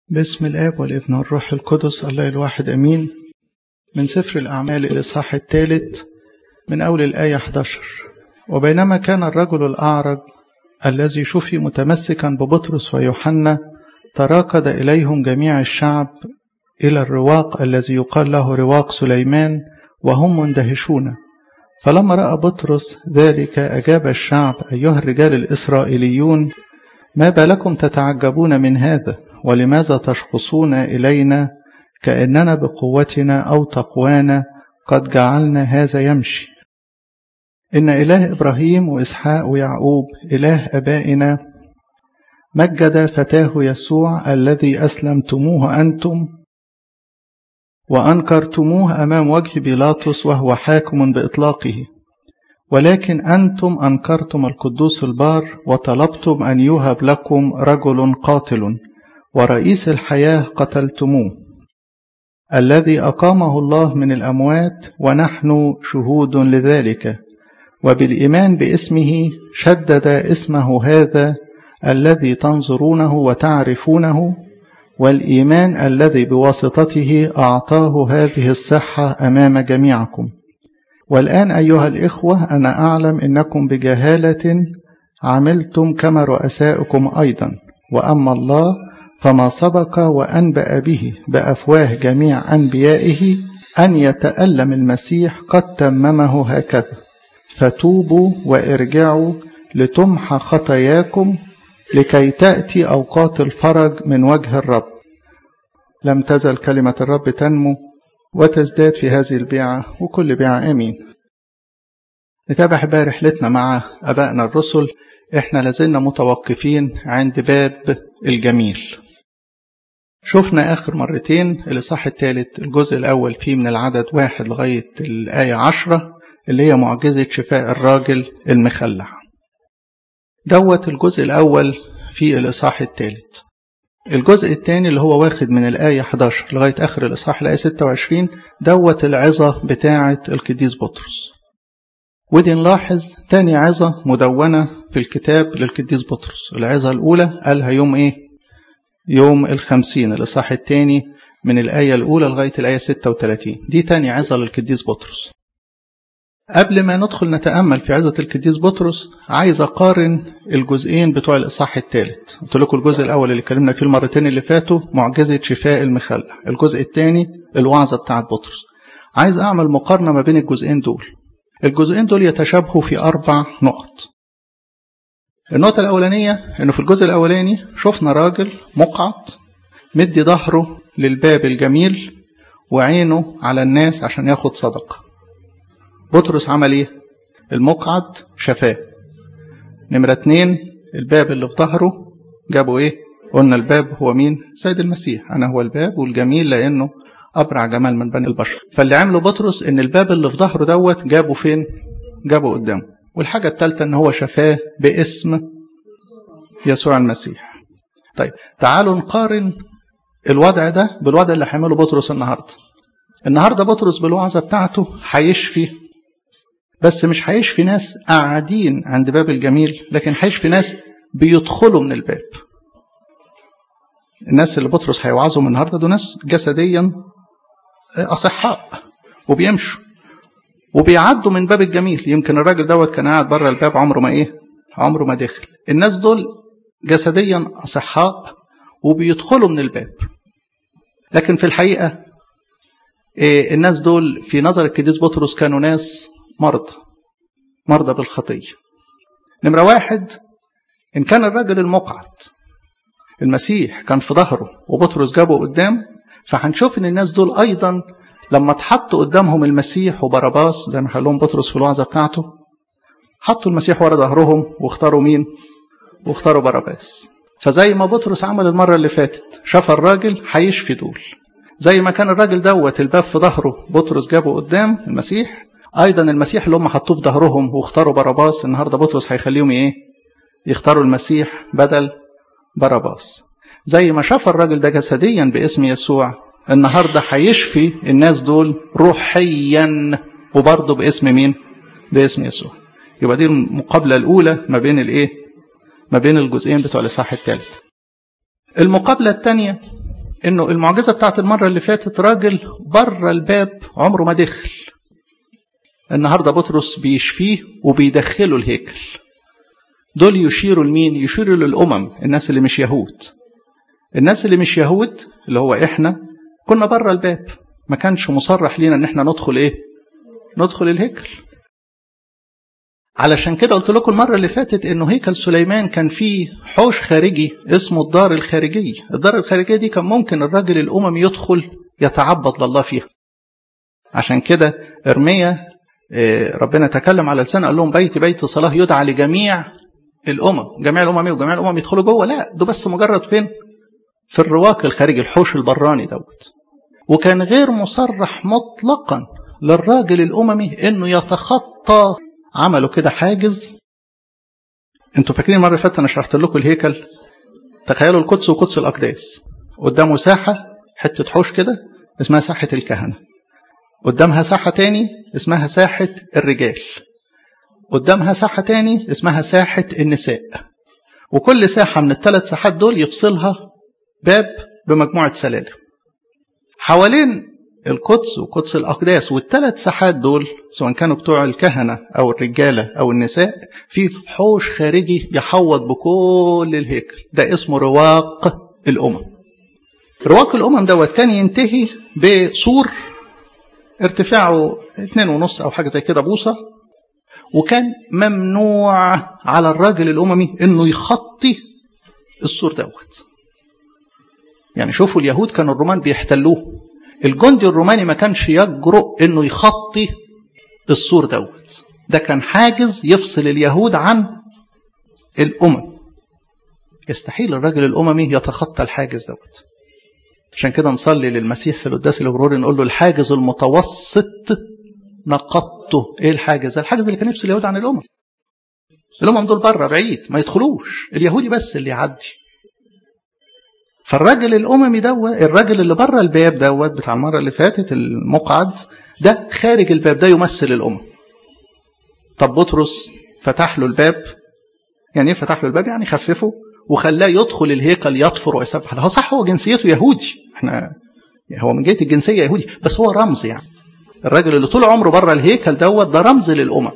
باسم الآب والابن والروح القدس الله الواحد أمين من سفر الأعمال الإصحاح الثالث من أول الآية 11 وبينما كان الرجل الأعرج الذي شفي متمسكا ببطرس ويوحنا تراكد إليهم جميع الشعب إلى الرواق الذي يقال له رواق سليمان وهم مندهشون فلما رأى بطرس ذلك أجاب الشعب أيها الرجال الإسرائيليون ما بالكم تتعجبون من هذا ولماذا تشخصون إلينا كأننا بقوتنا أو تقوانا قد جعلنا هذا يمشي إن إله إبراهيم وإسحاق ويعقوب إله أبائنا مجد فتاه يسوع الذي أسلمتموه أنتم وأنكرتموه أمام وجه بيلاطس وهو حاكم بإطلاقه ولكن أنتم أنكرتم القدوس البار وطلبتم أن يوهب لكم رجل قاتل ورئيس الحياة قتلتموه الذي أقامه الله من الأموات ونحن شهود لذلك وبالإيمان باسمه شدد اسمه هذا الذي تنظرونه وتعرفونه والإيمان الذي بواسطته أعطاه هذه الصحة أمام جميعكم والآن أيها الإخوة أنا أعلم إنكم بجهالة عملتم كما رؤساؤكم أيضا وأما الله فما سبق وأنبأ به بأفواه جميع أنبيائه أن يتألم المسيح قد تممه هكذا فتوبوا وارجعوا لتمحى خطاياكم لكي تأتي أوقات الفرج من وجه الرب لم تزل كلمة الرب تنمو وتزداد في هذه البيعة وكل بيعة آمين نتابع بقى رحلتنا مع أبائنا الرسل إحنا لازلنا متوقفين عند باب الجميل شفنا آخر مرتين الإصحاح الثالث الجزء الأول فيه من العدد واحد لغاية الآية عشرة اللي هي معجزة شفاء الراجل المخلع دوت الجزء الأول في الإصحاح الثالث الجزء الثاني اللي هو واخد من الآية 11 لغاية آخر الإصحاح الآية 26 دوت العظة بتاعة القديس بطرس ودي نلاحظ تاني عظة مدونة في الكتاب للقديس بطرس العظة الأولى قالها يوم إيه؟ يوم الخمسين الإصحاح الثاني من الآية الأولى لغاية الآية 36 دي تاني عظة للقديس بطرس قبل ما ندخل نتأمل في عظة القديس بطرس عايز أقارن الجزئين بتوع الإصحاح الثالث قلت لكم الجزء الأول اللي اتكلمنا فيه المرتين اللي فاتوا معجزة شفاء المخلع الجزء الثاني الوعظة بتاعت بطرس عايز أعمل مقارنة ما بين الجزئين دول الجزئين دول يتشابهوا في أربع نقط النقطة الأولانية إنه في الجزء الأولاني شفنا راجل مقعد مدي ظهره للباب الجميل وعينه على الناس عشان ياخد صدقه بطرس عمل ايه المقعد شفاه نمرة اتنين الباب اللي في ظهره جابوا ايه قلنا الباب هو مين سيد المسيح انا هو الباب والجميل لانه ابرع جمال من بني البشر فاللي عمله بطرس ان الباب اللي في ظهره دوت جابه فين جابه قدامه والحاجة الثالثة ان هو شفاه باسم يسوع المسيح طيب تعالوا نقارن الوضع ده بالوضع اللي هيعمله بطرس النهارده النهارده بطرس بالوعظه بتاعته هيشفي بس مش هيشفي ناس قاعدين عند باب الجميل لكن هيشفي ناس بيدخلوا من الباب الناس اللي بطرس هيوعظهم النهارده دول ناس جسديا اصحاء وبيمشوا وبيعدوا من باب الجميل يمكن الراجل دوت كان قاعد بره الباب عمره ما ايه عمره ما دخل الناس دول جسديا اصحاء وبيدخلوا من الباب لكن في الحقيقه الناس دول في نظر القديس بطرس كانوا ناس مرضى مرضى بالخطية نمرة واحد إن كان الراجل المقعد المسيح كان في ظهره وبطرس جابه قدام فهنشوف إن الناس دول أيضا لما اتحطوا قدامهم المسيح وبرباس زي ما قال لهم بطرس في الوعظة بتاعته حطوا المسيح ورا ظهرهم واختاروا مين؟ واختاروا باراباس فزي ما بطرس عمل المرة اللي فاتت شاف الراجل هيشفي دول زي ما كان الراجل دوت الباب في ظهره بطرس جابه قدام المسيح ايضا المسيح اللي هم حطوه في ظهرهم واختاروا باراباس النهارده بطرس هيخليهم ايه يختاروا المسيح بدل باراباس زي ما شاف الراجل ده جسديا باسم يسوع النهارده هيشفي الناس دول روحيا وبرضه باسم مين باسم يسوع يبقى دي المقابله الاولى ما بين الايه ما بين الجزئين بتوع الاصحاح الثالث المقابله الثانيه انه المعجزة بتاعت المرة اللي فاتت راجل بره الباب عمره ما دخل النهاردة بطرس بيشفيه وبيدخله الهيكل دول يشيروا لمين يشيروا للأمم الناس اللي مش يهود الناس اللي مش يهود اللي هو احنا كنا بره الباب ما كانش مصرح لينا ان احنا ندخل ايه ندخل الهيكل علشان كده قلت لكم المرة اللي فاتت انه هيكل سليمان كان فيه حوش خارجي اسمه الدار الخارجية الدار الخارجية دي كان ممكن الراجل الاممي يدخل يتعبد لله فيها عشان كده ارميا ربنا تكلم على لسانه قال لهم بيت بيت صلاة يدعى لجميع الامم جميع الامم وجميع الامم يدخلوا جوه لا ده بس مجرد فين في الرواق الخارجي الحوش البراني دوت وكان غير مصرح مطلقا للراجل الاممي انه يتخطى عملوا كده حاجز انتوا فاكرين المره اللي فاتت انا شرحت لكم الهيكل تخيلوا القدس وقدس الاقداس قدامه ساحه حته حوش كده اسمها ساحه الكهنه قدامها ساحه تاني اسمها ساحه الرجال قدامها ساحه تاني اسمها ساحه النساء وكل ساحه من الثلاث ساحات دول يفصلها باب بمجموعه سلالم حوالين القدس وقدس الأقداس والثلاث ساحات دول سواء كانوا بتوع الكهنة أو الرجالة أو النساء في حوش خارجي يحوط بكل الهيكل ده اسمه رواق الأمم رواق الأمم دوت كان ينتهي بسور ارتفاعه اتنين ونص أو حاجة زي كده بوصة وكان ممنوع على الراجل الأممي إنه يخطي السور دوت يعني شوفوا اليهود كانوا الرومان بيحتلوه الجندي الروماني ما كانش يجرؤ انه يخطي السور دوت ده كان حاجز يفصل اليهود عن الامم يستحيل الراجل الاممي يتخطى الحاجز دوت عشان كده نصلي للمسيح في القداس الغروري نقول له الحاجز المتوسط نقضته ايه الحاجز الحاجز اللي كان يفصل اليهود عن الامم الامم دول بره بعيد ما يدخلوش اليهودي بس اللي يعدي فالراجل الاممي دوت الراجل اللي بره الباب دوت بتاع المره اللي فاتت المقعد ده خارج الباب ده يمثل الامم طب بطرس فتح له الباب يعني ايه فتح له الباب يعني خففه وخلاه يدخل الهيكل يطفر ويسبح هو صح هو جنسيته يهودي احنا هو من جهه الجنسيه يهودي بس هو رمز يعني الراجل اللي طول عمره بره الهيكل دوت ده رمز للامم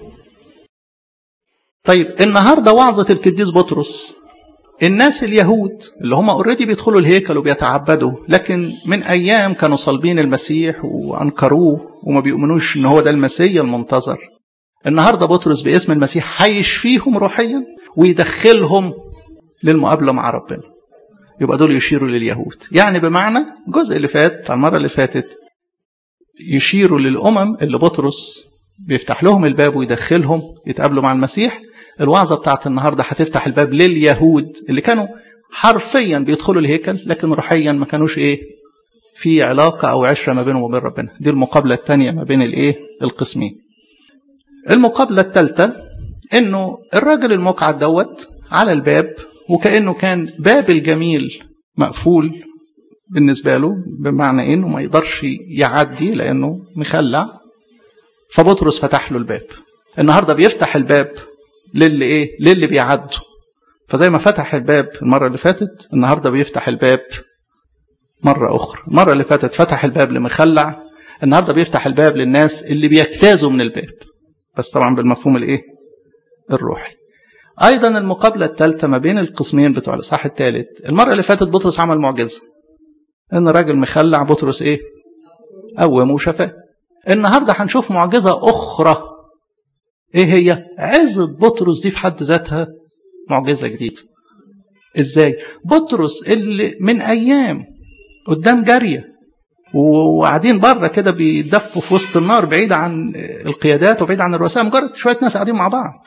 طيب النهارده وعظه القديس بطرس الناس اليهود اللي هم اوريدي بيدخلوا الهيكل وبيتعبدوا لكن من ايام كانوا صالبين المسيح وانكروه وما بيؤمنوش ان هو ده المسيح المنتظر النهارده بطرس باسم المسيح هيشفيهم روحيا ويدخلهم للمقابله مع ربنا يبقى دول يشيروا لليهود يعني بمعنى الجزء اللي فات المره اللي فاتت يشيروا للامم اللي بطرس بيفتح لهم الباب ويدخلهم يتقابلوا مع المسيح الوعظة بتاعت النهاردة هتفتح الباب لليهود اللي كانوا حرفيا بيدخلوا الهيكل لكن روحيا ما كانوش ايه في علاقة أو عشرة ما بينهم وبين ربنا دي المقابلة الثانية ما بين الايه القسمين المقابلة الثالثة انه الراجل المقعد دوت على الباب وكأنه كان باب الجميل مقفول بالنسبة له بمعنى انه ما يقدرش يعدي لانه مخلع فبطرس فتح له الباب النهارده بيفتح الباب للي ايه للي بيعدوا فزي ما فتح الباب المره اللي فاتت النهارده بيفتح الباب مره اخرى المره اللي فاتت فتح الباب لمخلع النهارده بيفتح الباب للناس اللي بيجتازوا من الباب بس طبعا بالمفهوم الايه الروحي ايضا المقابله الثالثه ما بين القسمين بتوع الاصحاح الثالث المره اللي فاتت بطرس عمل معجزه ان راجل مخلع بطرس ايه قومه وشفاه النهارده هنشوف معجزه اخرى ايه هي عزة بطرس دي في حد ذاتها معجزة جديدة ازاي بطرس اللي من ايام قدام جارية وقاعدين بره كده بيدفوا في وسط النار بعيد عن القيادات وبعيد عن الرؤساء مجرد شويه ناس قاعدين مع بعض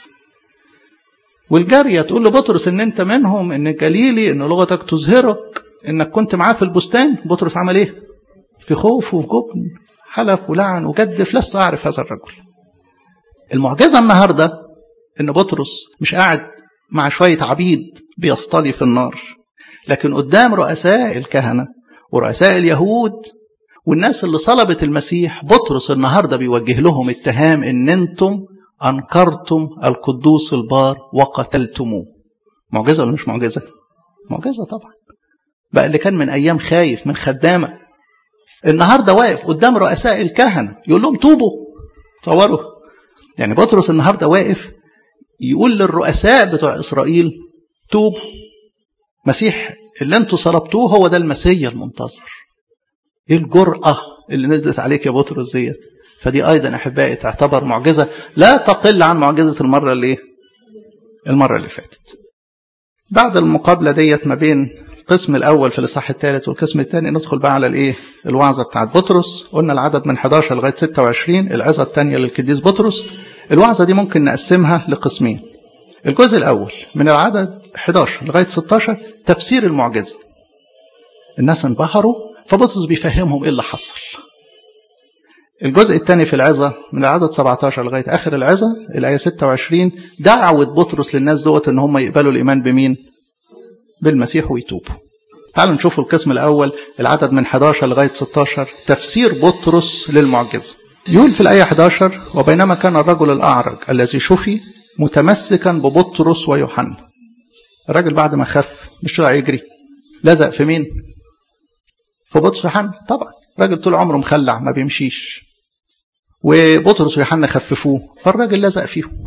والجاريه تقول لبطرس ان انت منهم ان جليلي ان لغتك تظهرك انك كنت معاه في البستان بطرس عمل ايه في خوف وفي جبن حلف ولعن وجدف لست اعرف هذا الرجل المعجزه النهارده ان بطرس مش قاعد مع شويه عبيد بيصطلي في النار لكن قدام رؤساء الكهنه ورؤساء اليهود والناس اللي صلبت المسيح بطرس النهارده بيوجه لهم اتهام ان انتم انكرتم القدوس البار وقتلتموه معجزه ولا مش معجزه معجزه طبعا بقى اللي كان من أيام خايف من خدامة النهاردة واقف قدام رؤساء الكهنة يقول لهم توبوا تصوروا يعني بطرس النهاردة واقف يقول للرؤساء بتوع إسرائيل توبوا مسيح اللي انتوا صلبتوه هو ده المسيا المنتظر ايه الجرأة اللي نزلت عليك يا بطرس ديت فدي ايضا احبائي تعتبر معجزة لا تقل عن معجزة المرة اللي ايه المرة اللي فاتت بعد المقابلة ديت ما بين القسم الأول في الإصحاح الثالث والقسم الثاني ندخل بقى على الإيه؟ الوعظة بتاعت بطرس، قلنا العدد من 11 لغاية 26 العظة الثانية للقديس بطرس، الوعظة دي ممكن نقسمها لقسمين. الجزء الأول من العدد 11 لغاية 16 تفسير المعجزة. الناس انبهروا فبطرس بيفهمهم إيه اللي حصل. الجزء الثاني في العظة من العدد 17 لغاية آخر العظة الآية 26 دعوة بطرس للناس دوت إن هم يقبلوا الإيمان بمين؟ بالمسيح ويتوبوا. تعالوا نشوف القسم الأول العدد من 11 لغاية 16 تفسير بطرس للمعجزة. يقول في الآية 11 وبينما كان الرجل الأعرج الذي شفي متمسكا ببطرس ويوحنا. الراجل بعد ما خف مش طلع يجري لزق في مين؟ في بطرس ويوحنا طبعا راجل طول عمره مخلع ما بيمشيش وبطرس ويوحنا خففوه فالراجل لزق فيهم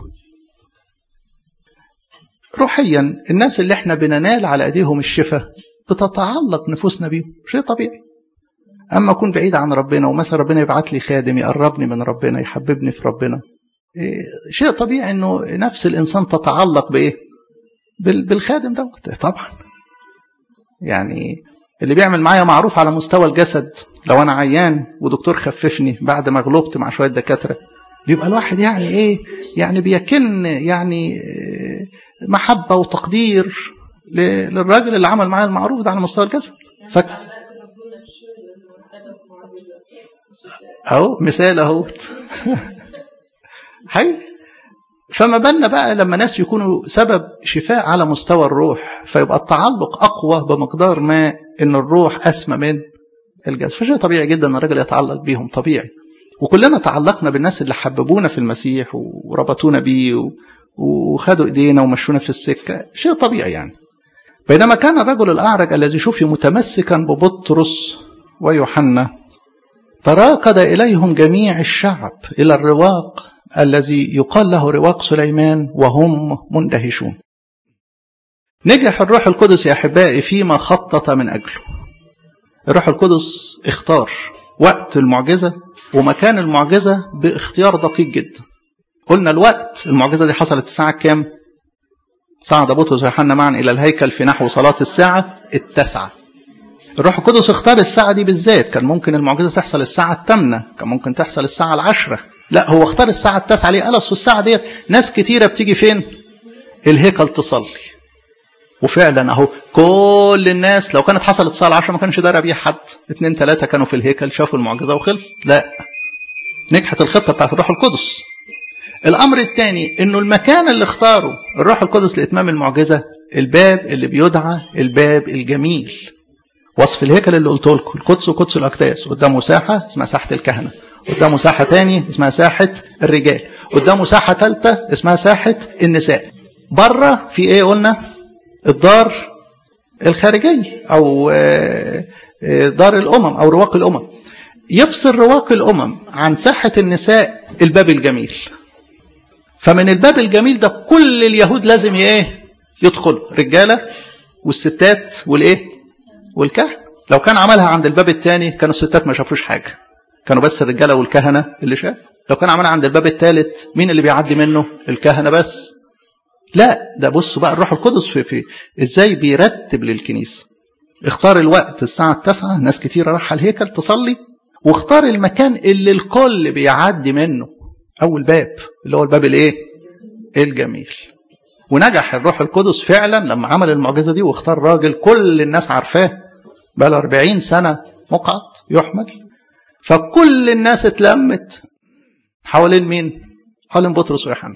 روحيا الناس اللي احنا بننال على ايديهم الشفاء بتتعلق نفوسنا بيهم شيء طبيعي اما اكون بعيد عن ربنا ومثلا ربنا يبعت لي خادم يقربني من ربنا يحببني في ربنا إيه شيء طبيعي انه نفس الانسان تتعلق بايه بالخادم ده طبعا يعني اللي بيعمل معايا معروف على مستوى الجسد لو انا عيان ودكتور خففني بعد ما غلبت مع شويه دكاتره بيبقى الواحد يعني ايه يعني بيكن يعني محبه وتقدير للراجل اللي عمل معايا المعروف ده على مستوى الجسد ف... اهو مثال اهوت حي فما بالنا بقى لما ناس يكونوا سبب شفاء على مستوى الروح فيبقى التعلق اقوى بمقدار ما ان الروح اسمى من الجسد فشيء طبيعي جدا ان الراجل يتعلق بيهم طبيعي وكلنا تعلقنا بالناس اللي حببونا في المسيح وربطونا بيه وخدوا ايدينا ومشونا في السكه شيء طبيعي يعني بينما كان الرجل الاعرج الذي شفي متمسكا ببطرس ويوحنا تراكد اليهم جميع الشعب الى الرواق الذي يقال له رواق سليمان وهم مندهشون نجح الروح القدس يا احبائي فيما خطط من اجله الروح القدس اختار وقت المعجزه ومكان المعجزه باختيار دقيق جدا قلنا الوقت المعجزه دي حصلت الساعه كام صعد بطرس ويوحنا معا الى الهيكل في نحو صلاه الساعه التاسعه الروح القدس اختار الساعه دي بالذات كان ممكن المعجزه تحصل الساعه الثامنه كان ممكن تحصل الساعه العشره لا هو اختار الساعه التاسعه ليه قال اصل الساعه ديت ناس كتيره بتيجي فين الهيكل تصلي وفعلا اهو كل الناس لو كانت حصلت الساعه 10 ما كانش دار بيها حد اثنين ثلاثه كانوا في الهيكل شافوا المعجزه وخلصت لا نجحت الخطه بتاعت الروح القدس الامر الثاني انه المكان اللي اختاره الروح القدس لاتمام المعجزه الباب اللي بيدعى الباب الجميل وصف الهيكل اللي قلت لكم القدس وقدس الاقداس قدامه ساحه اسمها ساحه الكهنه قدامه ساحه تاني اسمها ساحه الرجال قدامه ساحه ثالثه اسمها ساحه النساء بره في ايه قلنا الدار الخارجيه او دار الامم او رواق الامم يفصل رواق الامم عن ساحه النساء الباب الجميل فمن الباب الجميل ده كل اليهود لازم ايه يدخلوا رجاله والستات والايه والكهنه لو كان عملها عند الباب الثاني كانوا الستات ما شافوش حاجه كانوا بس الرجاله والكهنه اللي شافوا لو كان عملها عند الباب الثالث مين اللي بيعدي منه الكهنه بس لا ده بصوا بقى الروح القدس في, في ازاي بيرتب للكنيسه اختار الوقت الساعه التاسعة ناس كتيره راح الهيكل تصلي واختار المكان اللي الكل بيعدي منه اول باب اللي هو الباب الايه الجميل ونجح الروح القدس فعلا لما عمل المعجزه دي واختار راجل كل الناس عارفاه بقى له 40 سنه مقعد يحمل فكل الناس اتلمت حوالين مين؟ حوالين بطرس ويوحنا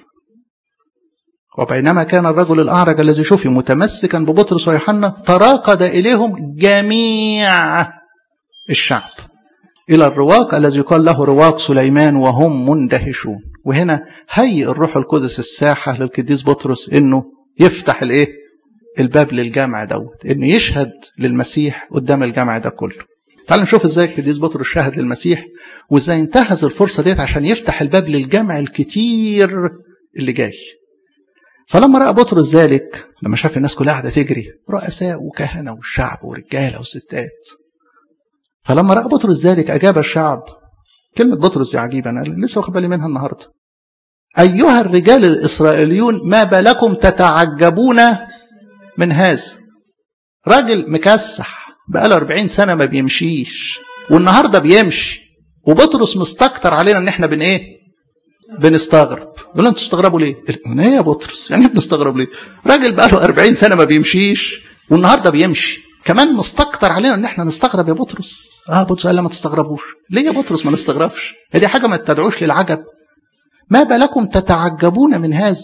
وبينما كان الرجل الأعرج الذي شفي متمسكا ببطرس ويوحنا تراقد إليهم جميع الشعب إلى الرواق الذي يقال له رواق سليمان وهم مندهشون وهنا هيئ الروح القدس الساحة للقديس بطرس إنه يفتح الإيه؟ الباب للجامع دوت انه يشهد للمسيح قدام الجامع ده كله تعالوا نشوف ازاي القديس بطرس شهد للمسيح وازاي انتهز الفرصه ديت عشان يفتح الباب للجمع الكتير اللي جاي فلما راى بطرس ذلك لما شاف الناس كلها قاعده تجري رؤساء وكهنه والشعب ورجاله وستات فلما راى بطرس ذلك اجاب الشعب كلمه بطرس دي عجيبه انا لسه واخد بالي منها النهارده ايها الرجال الاسرائيليون ما بالكم تتعجبون من هذا راجل مكسح بقاله 40 سنه ما بيمشيش والنهارده بيمشي وبطرس مستكتر علينا ان احنا بن ايه بنستغرب يقول انتوا تستغربوا ليه؟ ايه يا بطرس؟ يعني بنستغرب ليه؟ راجل بقى له 40 سنه ما بيمشيش والنهارده بيمشي كمان مستكتر علينا ان احنا نستغرب يا بطرس اه بطرس قال ما تستغربوش ليه يا بطرس ما نستغربش هي دي حاجه ما تدعوش للعجب ما بالكم تتعجبون من هذا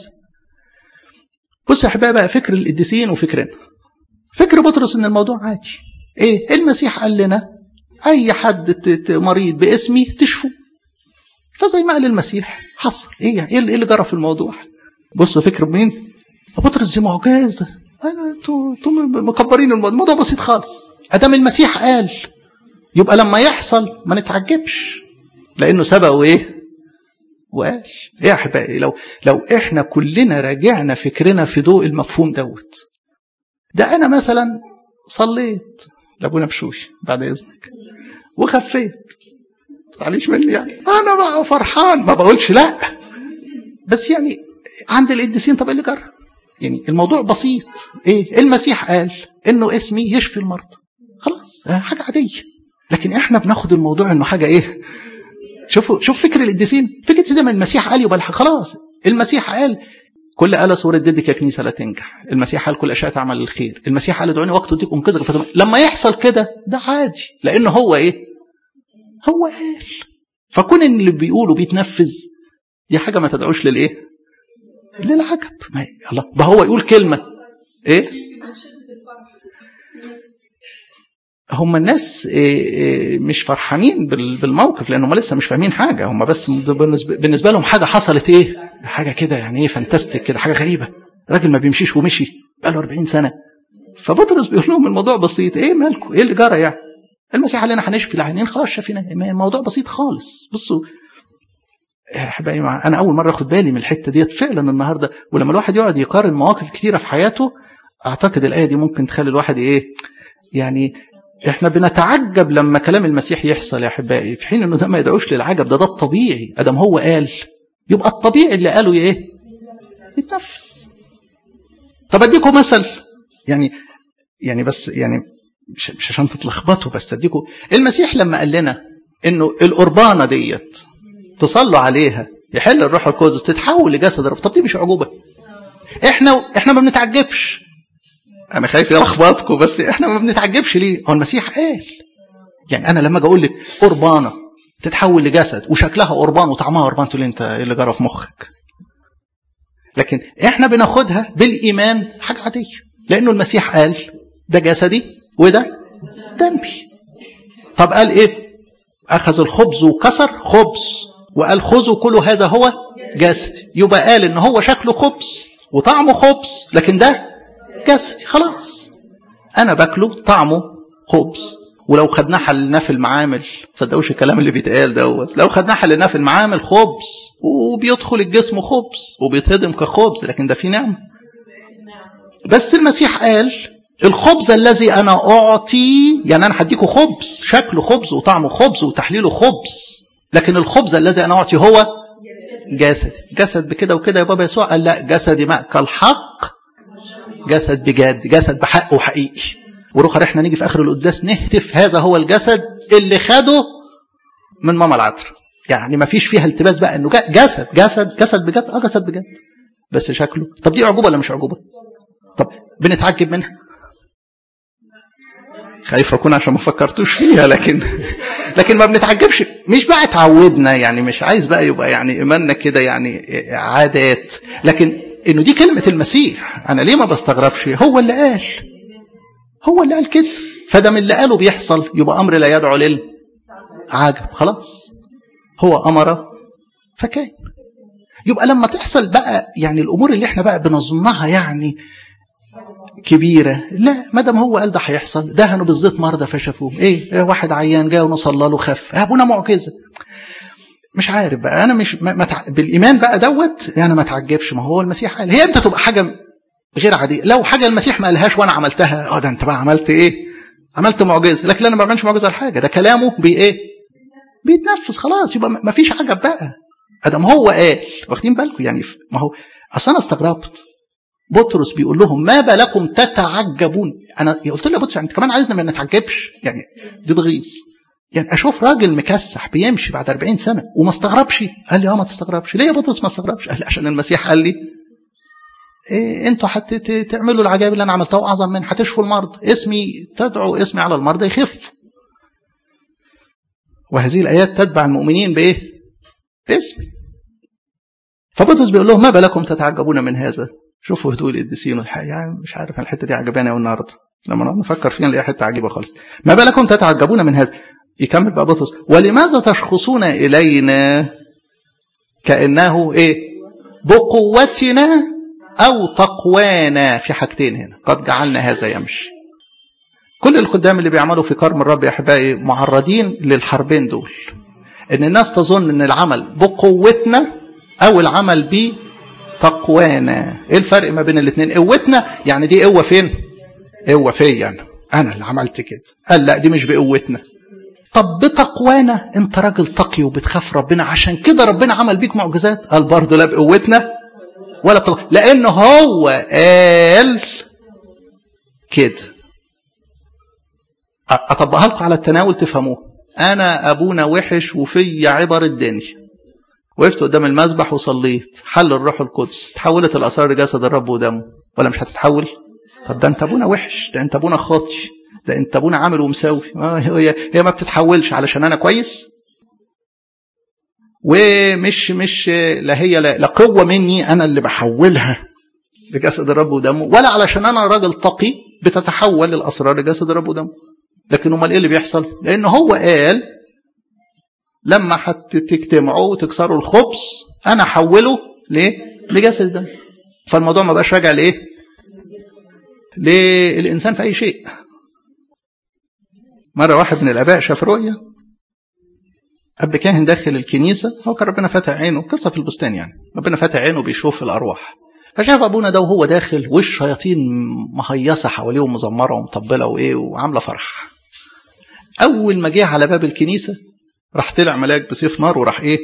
بص يا احبائي بقى فكر القديسين وفكرنا فكر بطرس ان الموضوع عادي ايه المسيح قال لنا اي حد مريض باسمي تشفوا فزي ما قال المسيح حصل ايه ايه اللي جرى في الموضوع بصوا فكر مين بطرس دي معجزه انتوا انتوا مكبرين الموضوع الموضوع بسيط خالص ادام المسيح قال يبقى لما يحصل ما نتعجبش لانه سبق وايه وقال ايه يا احبائي لو لو احنا كلنا راجعنا فكرنا في ضوء المفهوم دوت ده انا مثلا صليت لابونا بشوش بعد اذنك وخفيت معلش مني يعني انا بقى فرحان ما بقولش لا بس يعني عند القديسين طب ايه اللي جرى يعني الموضوع بسيط ايه المسيح قال انه اسمي يشفي المرضى خلاص حاجه عاديه لكن احنا بناخد الموضوع انه حاجه ايه شوفوا شوف فكر القديسين فكره زي ما المسيح قال يبقى خلاص المسيح قال كل آلة صورة ضدك يا كنيسة لا تنجح المسيح قال كل أشياء تعمل الخير المسيح قال ادعوني وقت أديك أنقذك فتم... لما يحصل كده ده عادي لأنه هو إيه هو قال فكون ان اللي بيقوله بيتنفذ دي حاجة ما تدعوش للإيه للعجب ما الله ده هو يقول كلمة إيه هم الناس مش فرحانين بالموقف لان هم لسه مش فاهمين حاجه هم بس بالنسبه لهم حاجه حصلت ايه حاجه كده يعني ايه فانتستيك كده حاجه غريبه راجل ما بيمشيش ومشي بقاله 40 سنه فبطرس بيقول لهم الموضوع بسيط ايه مالكم ايه اللي جرى يعني المسيح علينا هنشفي العينين خلاص شفينا الموضوع بسيط خالص بصوا احبائي انا اول مره اخد بالي من الحته ديت فعلا النهارده ولما الواحد يقعد يقارن مواقف كتيره في حياته اعتقد الايه دي ممكن تخلي الواحد ايه يعني احنا بنتعجب لما كلام المسيح يحصل يا احبائي في حين انه ده ما يدعوش للعجب ده ده الطبيعي ادم هو قال يبقى الطبيعي اللي قاله ايه يتنفذ طب اديكم مثل يعني يعني بس يعني مش, مش عشان تتلخبطوا بس اديكم المسيح لما قال لنا انه القربانه ديت تصلوا عليها يحل الروح القدس تتحول لجسد الرب طب دي مش عجوبه احنا احنا ما بنتعجبش انا خايف يلخبطكم بس احنا ما بنتعجبش ليه هو المسيح قال يعني انا لما اجي اقول لك قربانه تتحول لجسد وشكلها قربان وطعمها قربان تقول انت ايه اللي جرى في مخك لكن احنا بناخدها بالايمان حاجه عاديه لانه المسيح قال ده جسدي وده دمي طب قال ايه اخذ الخبز وكسر خبز وقال خذوا كل هذا هو جسدي يبقى قال ان هو شكله خبز وطعمه خبز لكن ده جسدي خلاص انا باكله طعمه خبز ولو خدناه حلناه في المعامل تصدقوش الكلام اللي بيتقال دوت لو خدناه حلناه في المعامل خبز وبيدخل الجسم خبز وبيتهضم كخبز لكن ده فيه نعمه بس المسيح قال الخبز الذي انا اعطي يعني انا هديكوا خبز شكله خبز وطعمه خبز وتحليله خبز لكن الخبز الذي انا اعطي هو جسدي جسد بكده وكده يا بابا يسوع قال لا جسدي مأكل حق جسد بجد جسد بحق وحقيقي وروح احنا نيجي في اخر القداس نهتف هذا هو الجسد اللي خده من ماما العذراء يعني ما فيش فيها التباس بقى انه جسد جسد جسد بجد اه جسد بجد بس شكله طب دي عجوبه ولا مش عجوبه طب بنتعجب منها خايف اكون عشان ما فكرتوش فيها لكن لكن ما بنتعجبش مش بقى اتعودنا يعني مش عايز بقى يبقى يعني ايماننا كده يعني عادات لكن انه دي كلمه المسيح انا ليه ما بستغربش هو اللي قال هو اللي قال كده فده من اللي قاله بيحصل يبقى امر لا يدعو للعجب خلاص هو امر فكان يبقى لما تحصل بقى يعني الامور اللي احنا بقى بنظنها يعني كبيرة لا ما دام هو قال ده هيحصل دهنوا بالزيت مرضى فشافوه ايه, إيه واحد عيان جاء ونصلى له خف ابونا معجزة مش عارف بقى انا مش ما تع... بالايمان بقى دوت يعني ما تعجبش ما هو المسيح قال هي امتى تبقى حاجه غير عاديه لو حاجه المسيح ما قالهاش وانا عملتها اه ده انت بقى عملت ايه عملت معجزه لكن انا ما بعملش معجزه لحاجه ده كلامه بي ايه بيتنفذ خلاص يبقى ما فيش عجب بقى ادم هو قال واخدين بالكم يعني ما هو اصل انا استغربت بطرس بيقول لهم ما بالكم تتعجبون انا قلت له يا بطرس يعني انت كمان عايزنا ما نتعجبش يعني دي تغيظ يعني اشوف راجل مكسح بيمشي بعد 40 سنه وما استغربش قال لي اه ما تستغربش ليه يا بطرس ما استغربش قال لي عشان المسيح قال لي إيه انتوا هتعملوا العجائب اللي انا عملتها واعظم من هتشفوا المرضى اسمي تدعوا اسمي على المرضى يخف وهذه الايات تتبع المؤمنين بايه اسمي فبطرس بيقول لهم ما بالكم تتعجبون من هذا شوفوا هدوء القديسين يعني مش عارف الحته دي عجباني قوي النهارده لما نقعد نفكر فيها نلاقي حته عجيبه خالص ما بالكم تتعجبون من هذا يكمل بقى بطرس ولماذا تشخصون الينا كانه ايه بقوتنا او تقوانا في حاجتين هنا قد جعلنا هذا يمشي كل الخدام اللي بيعملوا في كرم الرب يا احبائي معرضين للحربين دول ان الناس تظن ان العمل بقوتنا او العمل بتقوانا ايه الفرق ما بين الاثنين قوتنا يعني دي قوه فين قوه فيا انا انا اللي عملت كده قال لا دي مش بقوتنا طب بتقوانا انت راجل تقي وبتخاف ربنا عشان كده ربنا عمل بيك معجزات قال برضه لا بقوتنا ولا بتقوى لان هو قال كده اطبقها لكم على التناول تفهموه انا ابونا وحش وفي عبر الدنيا وقفت قدام المذبح وصليت حل الروح القدس تحولت الاسرار لجسد الرب ودمه ولا مش هتتحول طب ده انت ابونا وحش ده انت ابونا خاطي ده انت ابونا عامل ومساوي هي هي ما بتتحولش علشان انا كويس ومش مش لا هي لا, لا قوه مني انا اللي بحولها لجسد الرب ودمه ولا علشان انا راجل تقي بتتحول الاسرار لجسد الرب ودمه لكن امال ايه اللي بيحصل لان هو قال لما هتجتمعوا وتكسروا الخبز انا احوله ليه لجسد الدم فالموضوع ما بقاش راجع لايه للانسان في اي شيء مرة واحد من الآباء شاف رؤية أب كاهن داخل الكنيسة هو كان ربنا فاتح عينه قصة في البستان يعني ربنا فاتح عينه بيشوف الأرواح فشاف أبونا ده وهو داخل والشياطين مهيصة حواليه ومزمرة ومطبلة وإيه وعاملة فرح أول ما جه على باب الكنيسة راح طلع ملاك بسيف نار وراح إيه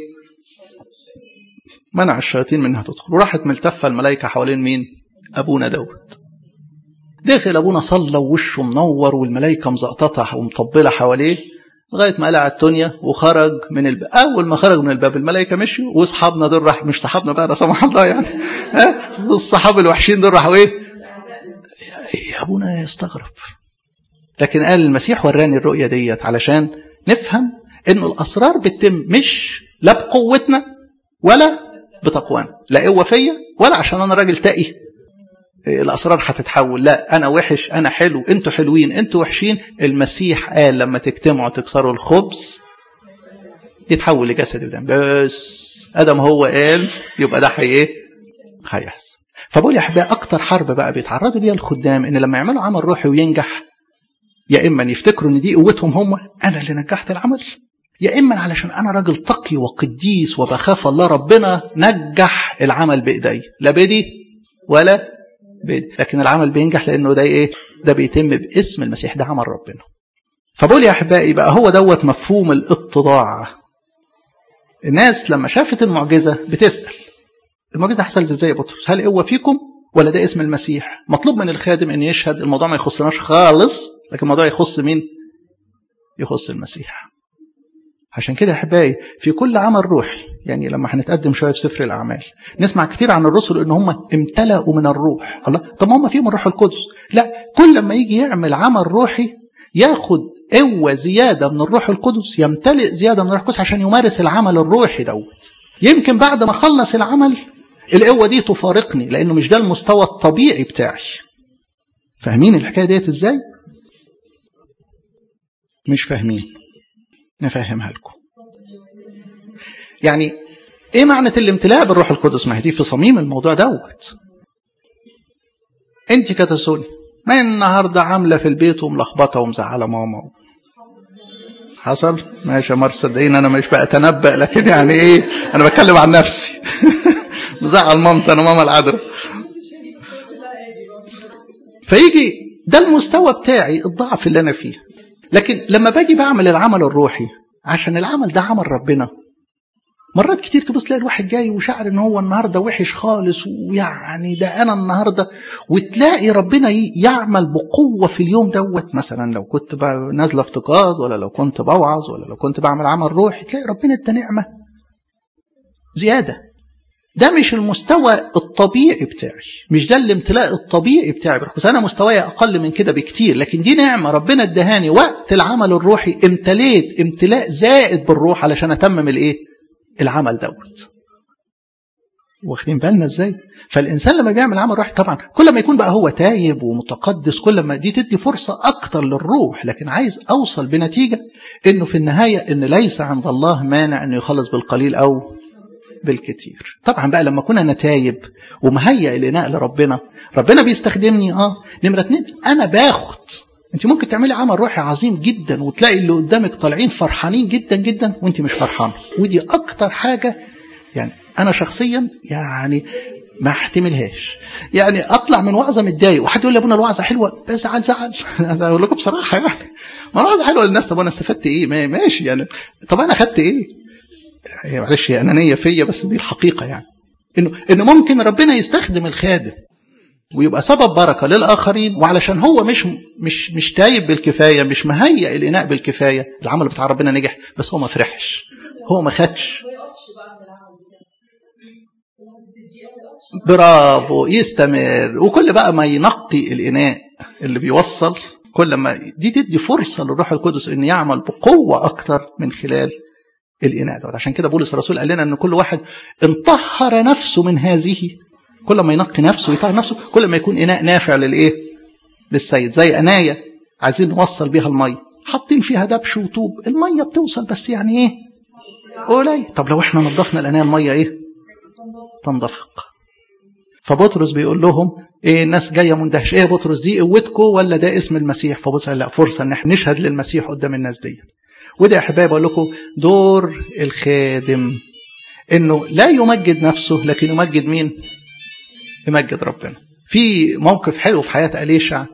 منع الشياطين منها تدخل وراحت ملتفة الملائكة حوالين مين أبونا دوت دخل ابونا صلى ووشه منور والملائكه مزقططه ومطبله حواليه لغايه ما قلع الدنيا وخرج من الباب اول ما خرج من الباب الملائكه مشوا واصحابنا دول راح مش صحابنا بقى لا سمح الله يعني ها الصحاب الوحشين دول راحوا ايه يا ابونا يستغرب لكن قال المسيح وراني الرؤيه ديت علشان نفهم انه الاسرار بتتم مش لا بقوتنا ولا بتقوانا لا قوه فيا ولا عشان انا راجل تقي الاسرار هتتحول لا انا وحش انا حلو انتوا حلوين انتوا وحشين المسيح قال لما تجتمعوا تكسروا الخبز يتحول لجسد الدم بس ادم هو قال يبقى ده هي ايه هيحصل فبقول يا احبائي اكتر حرب بقى بيتعرضوا ليها الخدام ان لما يعملوا عمل روحي وينجح يا اما يفتكروا ان دي قوتهم هم انا اللي نجحت العمل يا اما علشان انا راجل تقي وقديس وبخاف الله ربنا نجح العمل بايدي لا بدي ولا بدي لكن العمل بينجح لانه ده ايه ده بيتم باسم المسيح ده عمل ربنا فبقول يا احبائي بقى هو دوت مفهوم الاتضاع الناس لما شافت المعجزه بتسال المعجزه حصلت ازاي يا بطرس هل قوه فيكم ولا ده اسم المسيح مطلوب من الخادم ان يشهد الموضوع ما يخصناش خالص لكن الموضوع يخص مين يخص المسيح عشان كده يا احبائي في كل عمل روحي يعني لما هنتقدم شويه في سفر الاعمال نسمع كتير عن الرسل ان هم امتلأوا من الروح الله طب هم فيهم الروح القدس لا كل لما يجي يعمل عمل روحي ياخد قوه زياده من الروح القدس يمتلئ زياده من الروح القدس عشان يمارس العمل الروحي دوت يمكن بعد ما خلص العمل القوه دي تفارقني لانه مش ده المستوى الطبيعي بتاعي فاهمين الحكايه ديت ازاي مش فاهمين نفهمها لكم يعني ايه معنى الامتلاء بالروح القدس ما هي دي في صميم الموضوع دوت انت كتسوني ما النهارده عامله في البيت وملخبطه ومزعله ماما حصل ماشي يا مار صدقيني انا مش بتنبأ لكن يعني ايه انا بتكلم عن نفسي مزعل مامتي انا ماما العذراء فيجي ده المستوى بتاعي الضعف اللي انا فيه لكن لما باجي بعمل العمل الروحي عشان العمل ده عمل ربنا مرات كتير تبص تلاقي الواحد جاي وشعر ان هو النهارده وحش خالص ويعني ده انا النهارده وتلاقي ربنا يعمل بقوه في اليوم دوت مثلا لو كنت نازله افتقاد ولا لو كنت بوعظ ولا لو كنت بعمل عمل روحي تلاقي ربنا ادى نعمه زياده ده مش المستوى الطبيعي بتاعي مش ده الامتلاء الطبيعي بتاعي بس انا مستواي اقل من كده بكتير لكن دي نعمه ربنا ادهاني وقت العمل الروحي امتليت امتلاء زائد بالروح علشان اتمم الايه العمل دوت واخدين بالنا ازاي فالانسان لما بيعمل عمل روحي طبعا كل ما يكون بقى هو تايب ومتقدس كل ما دي تدي فرصه اكتر للروح لكن عايز اوصل بنتيجه انه في النهايه ان ليس عند الله مانع انه يخلص بالقليل او بالكتير طبعا بقى لما كنا نتايب ومهيئ الاناء لربنا ربنا بيستخدمني اه نمره اتنين انا باخد انت ممكن تعملي عمل روحي عظيم جدا وتلاقي اللي قدامك طالعين فرحانين جدا جدا وانت مش فرحانه ودي اكتر حاجه يعني انا شخصيا يعني ما احتملهاش يعني اطلع من وعظه متضايق وحد يقول لي ابونا الوعظه حلوه بزعل زعل انا اقول لكم بصراحه يعني ما الوعظه حلوه للناس طب انا استفدت ايه ماشي يعني طب انا خدت ايه معلش هي انانيه فيا بس دي الحقيقه يعني انه انه ممكن ربنا يستخدم الخادم ويبقى سبب بركه للاخرين وعلشان هو مش مش مش تايب بالكفايه مش مهيئ الاناء بالكفايه العمل بتاع ربنا نجح بس هو ما فرحش هو ما خدش برافو يستمر وكل بقى ما ينقي الاناء اللي بيوصل كل ما دي تدي فرصه للروح القدس ان يعمل بقوه اكتر من خلال الاناء دوت عشان كده بولس الرسول قال لنا ان كل واحد انطهر نفسه من هذه كل ما ينقي نفسه ويطهر نفسه كل ما يكون اناء نافع للايه للسيد زي انايه عايزين نوصل بيها الميه حاطين فيها دبش وطوب الميه بتوصل بس يعني ايه قليل طب لو احنا نظفنا الانايه الميه ايه تنضفق فبطرس بيقول لهم ايه الناس جايه مندهش ايه يا بطرس دي قوتكم ولا ده اسم المسيح فبطرس قال لا فرصه ان احنا نشهد للمسيح قدام الناس ديت وده يا احبابي بقول لكم دور الخادم انه لا يمجد نفسه لكن يمجد مين يمجد ربنا في موقف حلو في حياه اليشع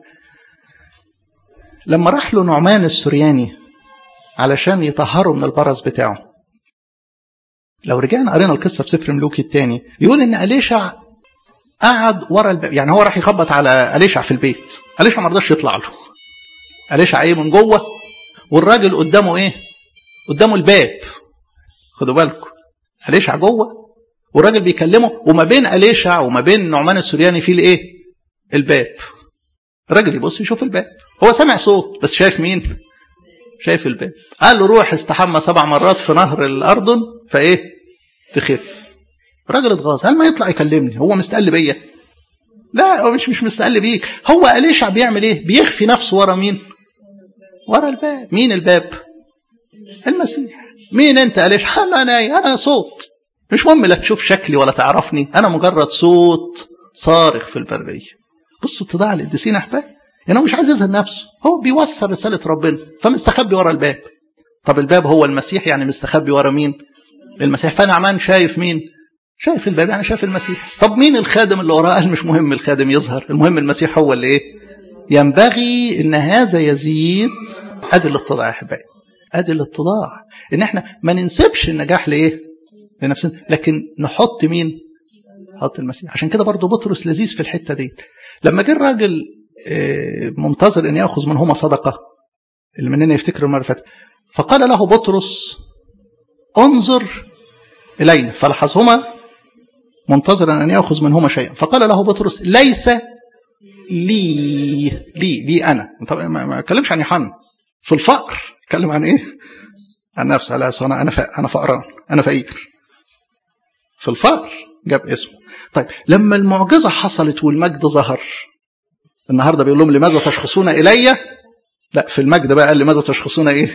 لما راح له نعمان السرياني علشان يطهره من البرص بتاعه لو رجعنا قرينا القصه في سفر ملوكي الثاني يقول ان اليشع قعد ورا الباب يعني هو راح يخبط على اليشع في البيت اليشع ما رضاش يطلع له اليشع ايه من جوه والراجل قدامه ايه قدامه الباب خدوا بالكم اليشع جوه والراجل بيكلمه وما بين اليشع وما بين نعمان السرياني في الايه الباب الراجل يبص يشوف الباب هو سامع صوت بس شايف مين شايف الباب قال له روح استحمى سبع مرات في نهر الاردن فايه تخف الراجل اتغاظ هل ما يطلع يكلمني هو مستقل بيا لا هو مش مش مستقل بيك هو اليشع بيعمل ايه بيخفي نفسه ورا مين ورا الباب مين الباب المسيح مين انت اليشع قال انا انا صوت مش مهم لا تشوف شكلي ولا تعرفني انا مجرد صوت صارخ في البريه بصوا اتضاع القديسين احباب يعني هو مش عايز يظهر نفسه هو بيوصل رساله ربنا فمستخبي ورا الباب طب الباب هو المسيح يعني مستخبي ورا مين المسيح فنعمان شايف مين شايف الباب يعني شايف المسيح طب مين الخادم اللي وراه قال مش مهم الخادم يظهر المهم المسيح هو اللي ايه ينبغي ان هذا يزيد ادي الاتضاع يا احبائي ادي الاتضاع ان احنا ما ننسبش النجاح لايه لنفسنا لكن نحط مين نحط المسيح عشان كده برضه بطرس لذيذ في الحته دي لما جه الراجل منتظر ان ياخذ منهما صدقه اللي مننا يفتكر المره اللي فقال له بطرس انظر الينا فلحظهما منتظرا ان ياخذ منهما شيئا فقال له بطرس ليس لي لي لي انا طبعا ما اتكلمش عن يوحنا في الفقر اتكلم عن ايه عن نفسه لا انا انا انا فقران انا فقير في الفقر جاب اسمه طيب لما المعجزه حصلت والمجد ظهر النهارده بيقول لهم لماذا تشخصون الي لا في المجد بقى قال لماذا تشخصون ايه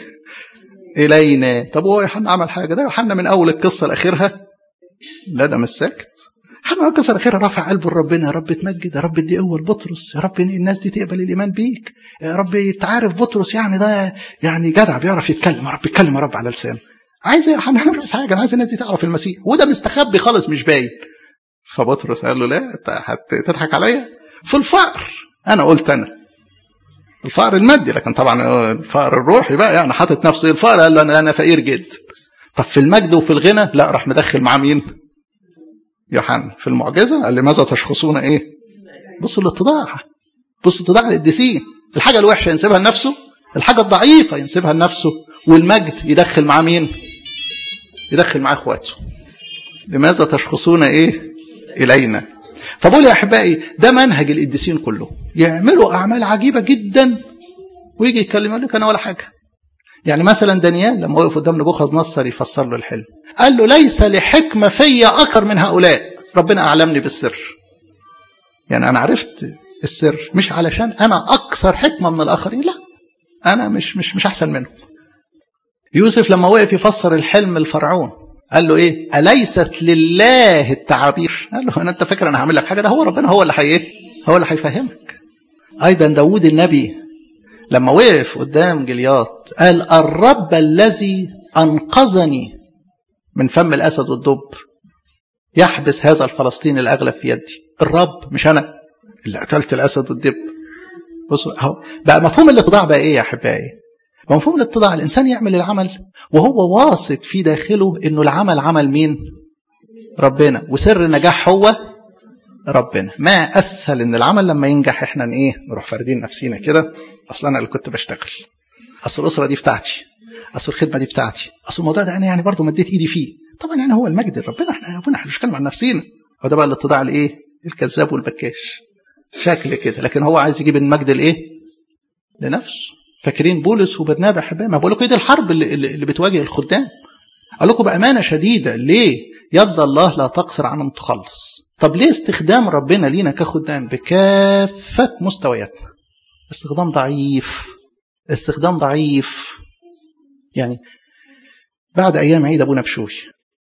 الينا طب هو يوحنا عمل حاجه ده يوحنا من اول القصه لاخرها لا ده مش ساكت حنا كسر اخيرا رافع قلبه لربنا يا رب تمجد يا رب ادي قوه لبطرس يا رب الناس دي تقبل الايمان بيك يا رب انت عارف بطرس يعني ده يعني جدع بيعرف يتكلم يا رب يتكلم يا رب على لسانه عايز انا مش عايز حاجه انا عايز الناس دي تعرف المسيح وده مستخبي خالص مش باين فبطرس قال له لا انت هتضحك عليا في الفقر انا قلت انا الفقر المادي لكن طبعا الفقر الروحي بقى يعني حاطط نفسه الفقر قال له انا انا فقير جدا طب في المجد وفي الغنى لا راح مدخل معاه مين يوحنا في المعجزه قال لماذا تشخصون ايه بصوا الاتضاع بصوا اتضاع القديسين الحاجه الوحشه ينسبها لنفسه الحاجه الضعيفه ينسبها لنفسه والمجد يدخل معاه مين يدخل معاه اخواته لماذا تشخصون ايه الينا فبقول يا احبائي ده منهج القديسين كله يعملوا اعمال عجيبه جدا ويجي يتكلم يقول لك انا ولا حاجه يعني مثلا دانيال لما وقف قدام نبوخذ نصر يفسر له الحلم قال له ليس لحكمه فيا اكثر من هؤلاء ربنا اعلمني بالسر يعني انا عرفت السر مش علشان انا اكثر حكمه من الاخرين لا انا مش مش مش احسن منهم يوسف لما وقف يفسر الحلم الفرعون قال له ايه اليست لله التعابير قال له انا انت فاكر انا هعمل لك حاجه ده هو ربنا هو اللي هي هو اللي هيفهمك ايضا داوود النبي لما وقف قدام جلياط قال الرب الذي انقذني من فم الاسد والدب يحبس هذا الفلسطيني الاغلب في يدي الرب مش انا اللي قتلت الاسد والدب بصوا اهو بقى مفهوم الاتضاع بقى ايه يا احبائي مفهوم الاتضاع الانسان يعمل العمل وهو واثق في داخله انه العمل عمل مين ربنا وسر النجاح هو ربنا ما اسهل ان العمل لما ينجح احنا ايه نروح فاردين نفسينا كده اصل انا اللي كنت بشتغل اصل الاسره دي بتاعتي اصل الخدمه دي بتاعتي اصل الموضوع ده انا يعني برضه مديت ايدي فيه طبعا يعني هو المجد ربنا احنا ربنا احنا مش عن نفسينا هو ده بقى الاتضاع الايه الكذاب والبكاش شكل كده لكن هو عايز يجيب المجد الايه لنفسه فاكرين بولس وبرنابا احبائي ما بقول لكم ايه دي الحرب اللي, اللي بتواجه الخدام اقول لكم بامانه شديده ليه يد الله لا تقصر عن ان تخلص طب ليه استخدام ربنا لينا كخدام بكافه مستوياتنا استخدام ضعيف استخدام ضعيف يعني بعد ايام عيد ابونا بشوي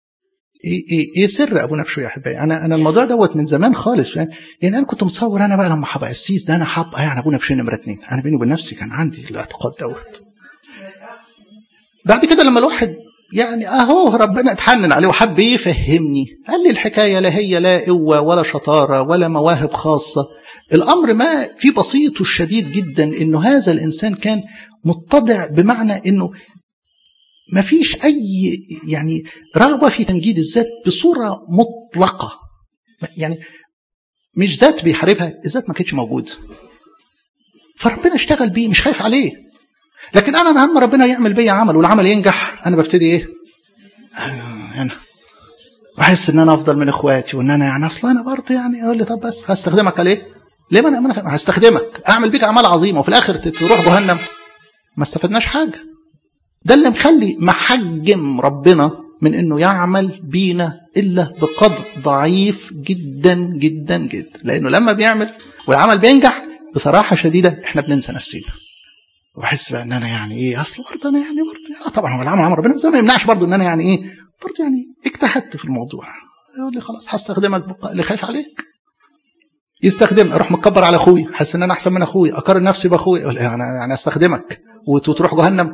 ايه ايه ايه سر ابونا بشوي يا احبائي انا انا الموضوع دوت من زمان خالص يعني انا كنت متصور انا بقى لما هبقى قسيس ده انا هبقى يعني ابونا بشوي نمره اثنين انا بيني وبين نفسي كان عندي الاعتقاد دوت بعد كده لما الواحد يعني اهو ربنا اتحنن عليه وحب يفهمني قال لي الحكايه لا هي لا قوه ولا شطاره ولا مواهب خاصه الامر ما في بسيطه الشديد جدا انه هذا الانسان كان متضع بمعنى انه ما فيش اي يعني رغبه في تمجيد الذات بصوره مطلقه يعني مش ذات بيحاربها الذات ما كانتش موجوده فربنا اشتغل بيه مش خايف عليه لكن انا لما ربنا يعمل بيا عمل والعمل ينجح انا ببتدي ايه انا بحس ان انا افضل من اخواتي وان انا يعني اصلا انا برضه يعني اقول لي طب بس هستخدمك على ايه ليه ما انا هستخدمك اعمل بيك اعمال عظيمه وفي الاخر تروح جهنم ما استفدناش حاجه ده اللي مخلي محجم ربنا من انه يعمل بينا الا بقدر ضعيف جدا جدا جدا لانه لما بيعمل والعمل بينجح بصراحه شديده احنا بننسى نفسنا وبحس بقى ان انا يعني ايه اصل برضه انا يعني برضه اه طبعا هو العمل عمل ربنا بس ما يمنعش برضه ان انا يعني ايه برضه يعني اجتهدت في الموضوع يقول لي خلاص هستخدمك بقى اللي خايف عليك يستخدم اروح متكبر على اخوي حاسس ان انا احسن من اخوي اقارن نفسي باخوي يعني يعني استخدمك وتروح جهنم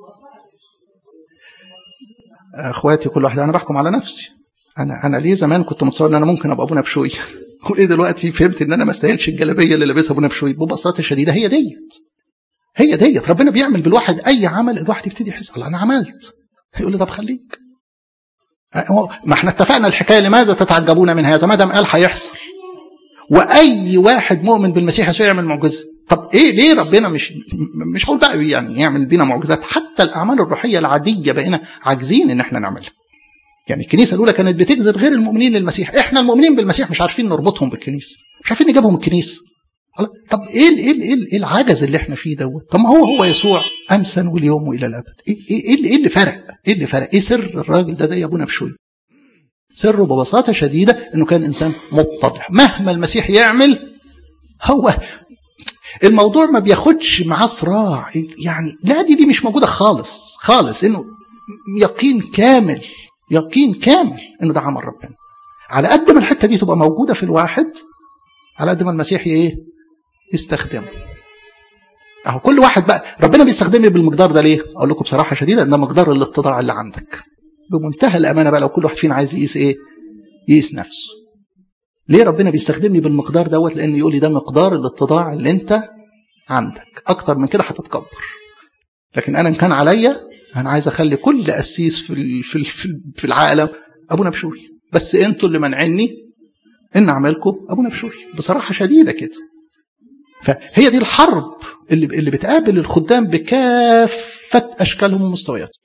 اخواتي كل واحد انا بحكم على نفسي انا انا ليه زمان كنت متصور ان انا ممكن ابقى ابونا بشوي وليه دلوقتي فهمت ان انا ما استاهلش الجلابيه اللي لابسها ابونا بشوي ببساطه شديده هي ديت هي ديت ربنا بيعمل بالواحد اي عمل الواحد يبتدي يحس الله انا عملت يقول لي طب خليك ما احنا اتفقنا الحكايه لماذا تتعجبون من هذا ما دام قال هيحصل واي واحد مؤمن بالمسيح يسوع يعمل معجزه طب ايه ليه ربنا مش مش هقول بقى يعني يعمل بينا معجزات حتى الاعمال الروحيه العاديه بقينا عاجزين ان احنا نعملها يعني الكنيسه الاولى كانت بتجذب غير المؤمنين للمسيح احنا المؤمنين بالمسيح مش عارفين نربطهم بالكنيسه مش عارفين نجيبهم الكنيسه طب ايه ايه ايه ايه العجز اللي احنا فيه دوت طب ما هو هو يسوع امسا واليوم والى الابد ايه ايه ايه اللي فرق ايه اللي فرق ايه سر الراجل ده زي ابونا بشوي سره ببساطه شديده انه كان انسان متضع مهما المسيح يعمل هو الموضوع ما بياخدش معاه صراع يعني لا دي دي مش موجوده خالص خالص انه يقين كامل يقين كامل انه ده عمل ربنا على قد ما الحته دي تبقى موجوده في الواحد على قد ما المسيح ايه يستخدمه اهو كل واحد بقى ربنا بيستخدمني بالمقدار ده ليه اقول لكم بصراحه شديده ده مقدار الاتضاع اللي عندك بمنتهى الامانه بقى لو كل واحد فينا عايز يقيس ايه يقيس نفسه ليه ربنا بيستخدمني بالمقدار دوت لان يقول لي ده مقدار الاتضاع اللي انت عندك اكتر من كده هتتكبر لكن انا ان كان عليا انا عايز اخلي كل قسيس في ال- في ال- في ال- في العالم ابونا بشوي بس انتوا اللي منعني ان اعملكم ابونا بشوي بصراحه شديده كده فهي دي الحرب اللي اللي بتقابل الخدام بكافه اشكالهم ومستوياتهم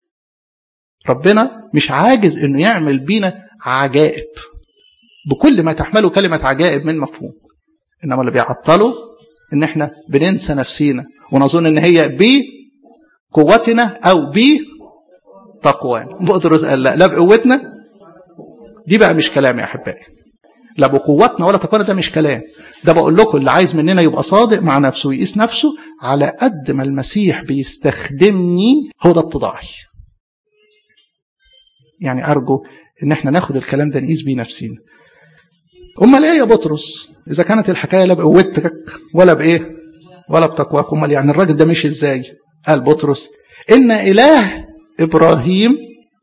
ربنا مش عاجز انه يعمل بينا عجائب بكل ما تحمله كلمه عجائب من مفهوم انما اللي بيعطله ان احنا بننسى نفسينا ونظن ان هي بقوتنا او بتقوانا بطرس قال لا لا بقوتنا دي بقى مش كلام يا احبائي لا بقوتنا ولا تقوانا ده مش كلام ده بقول لكم اللي عايز مننا يبقى صادق مع نفسه ويقيس نفسه على قد ما المسيح بيستخدمني هو ده اتضاعي يعني ارجو ان احنا ناخد الكلام ده نقيس بيه نفسينا امال ايه يا بطرس اذا كانت الحكايه لا بقوتك ولا بايه ولا بتقواك امال يعني الراجل ده مشي ازاي قال بطرس ان اله ابراهيم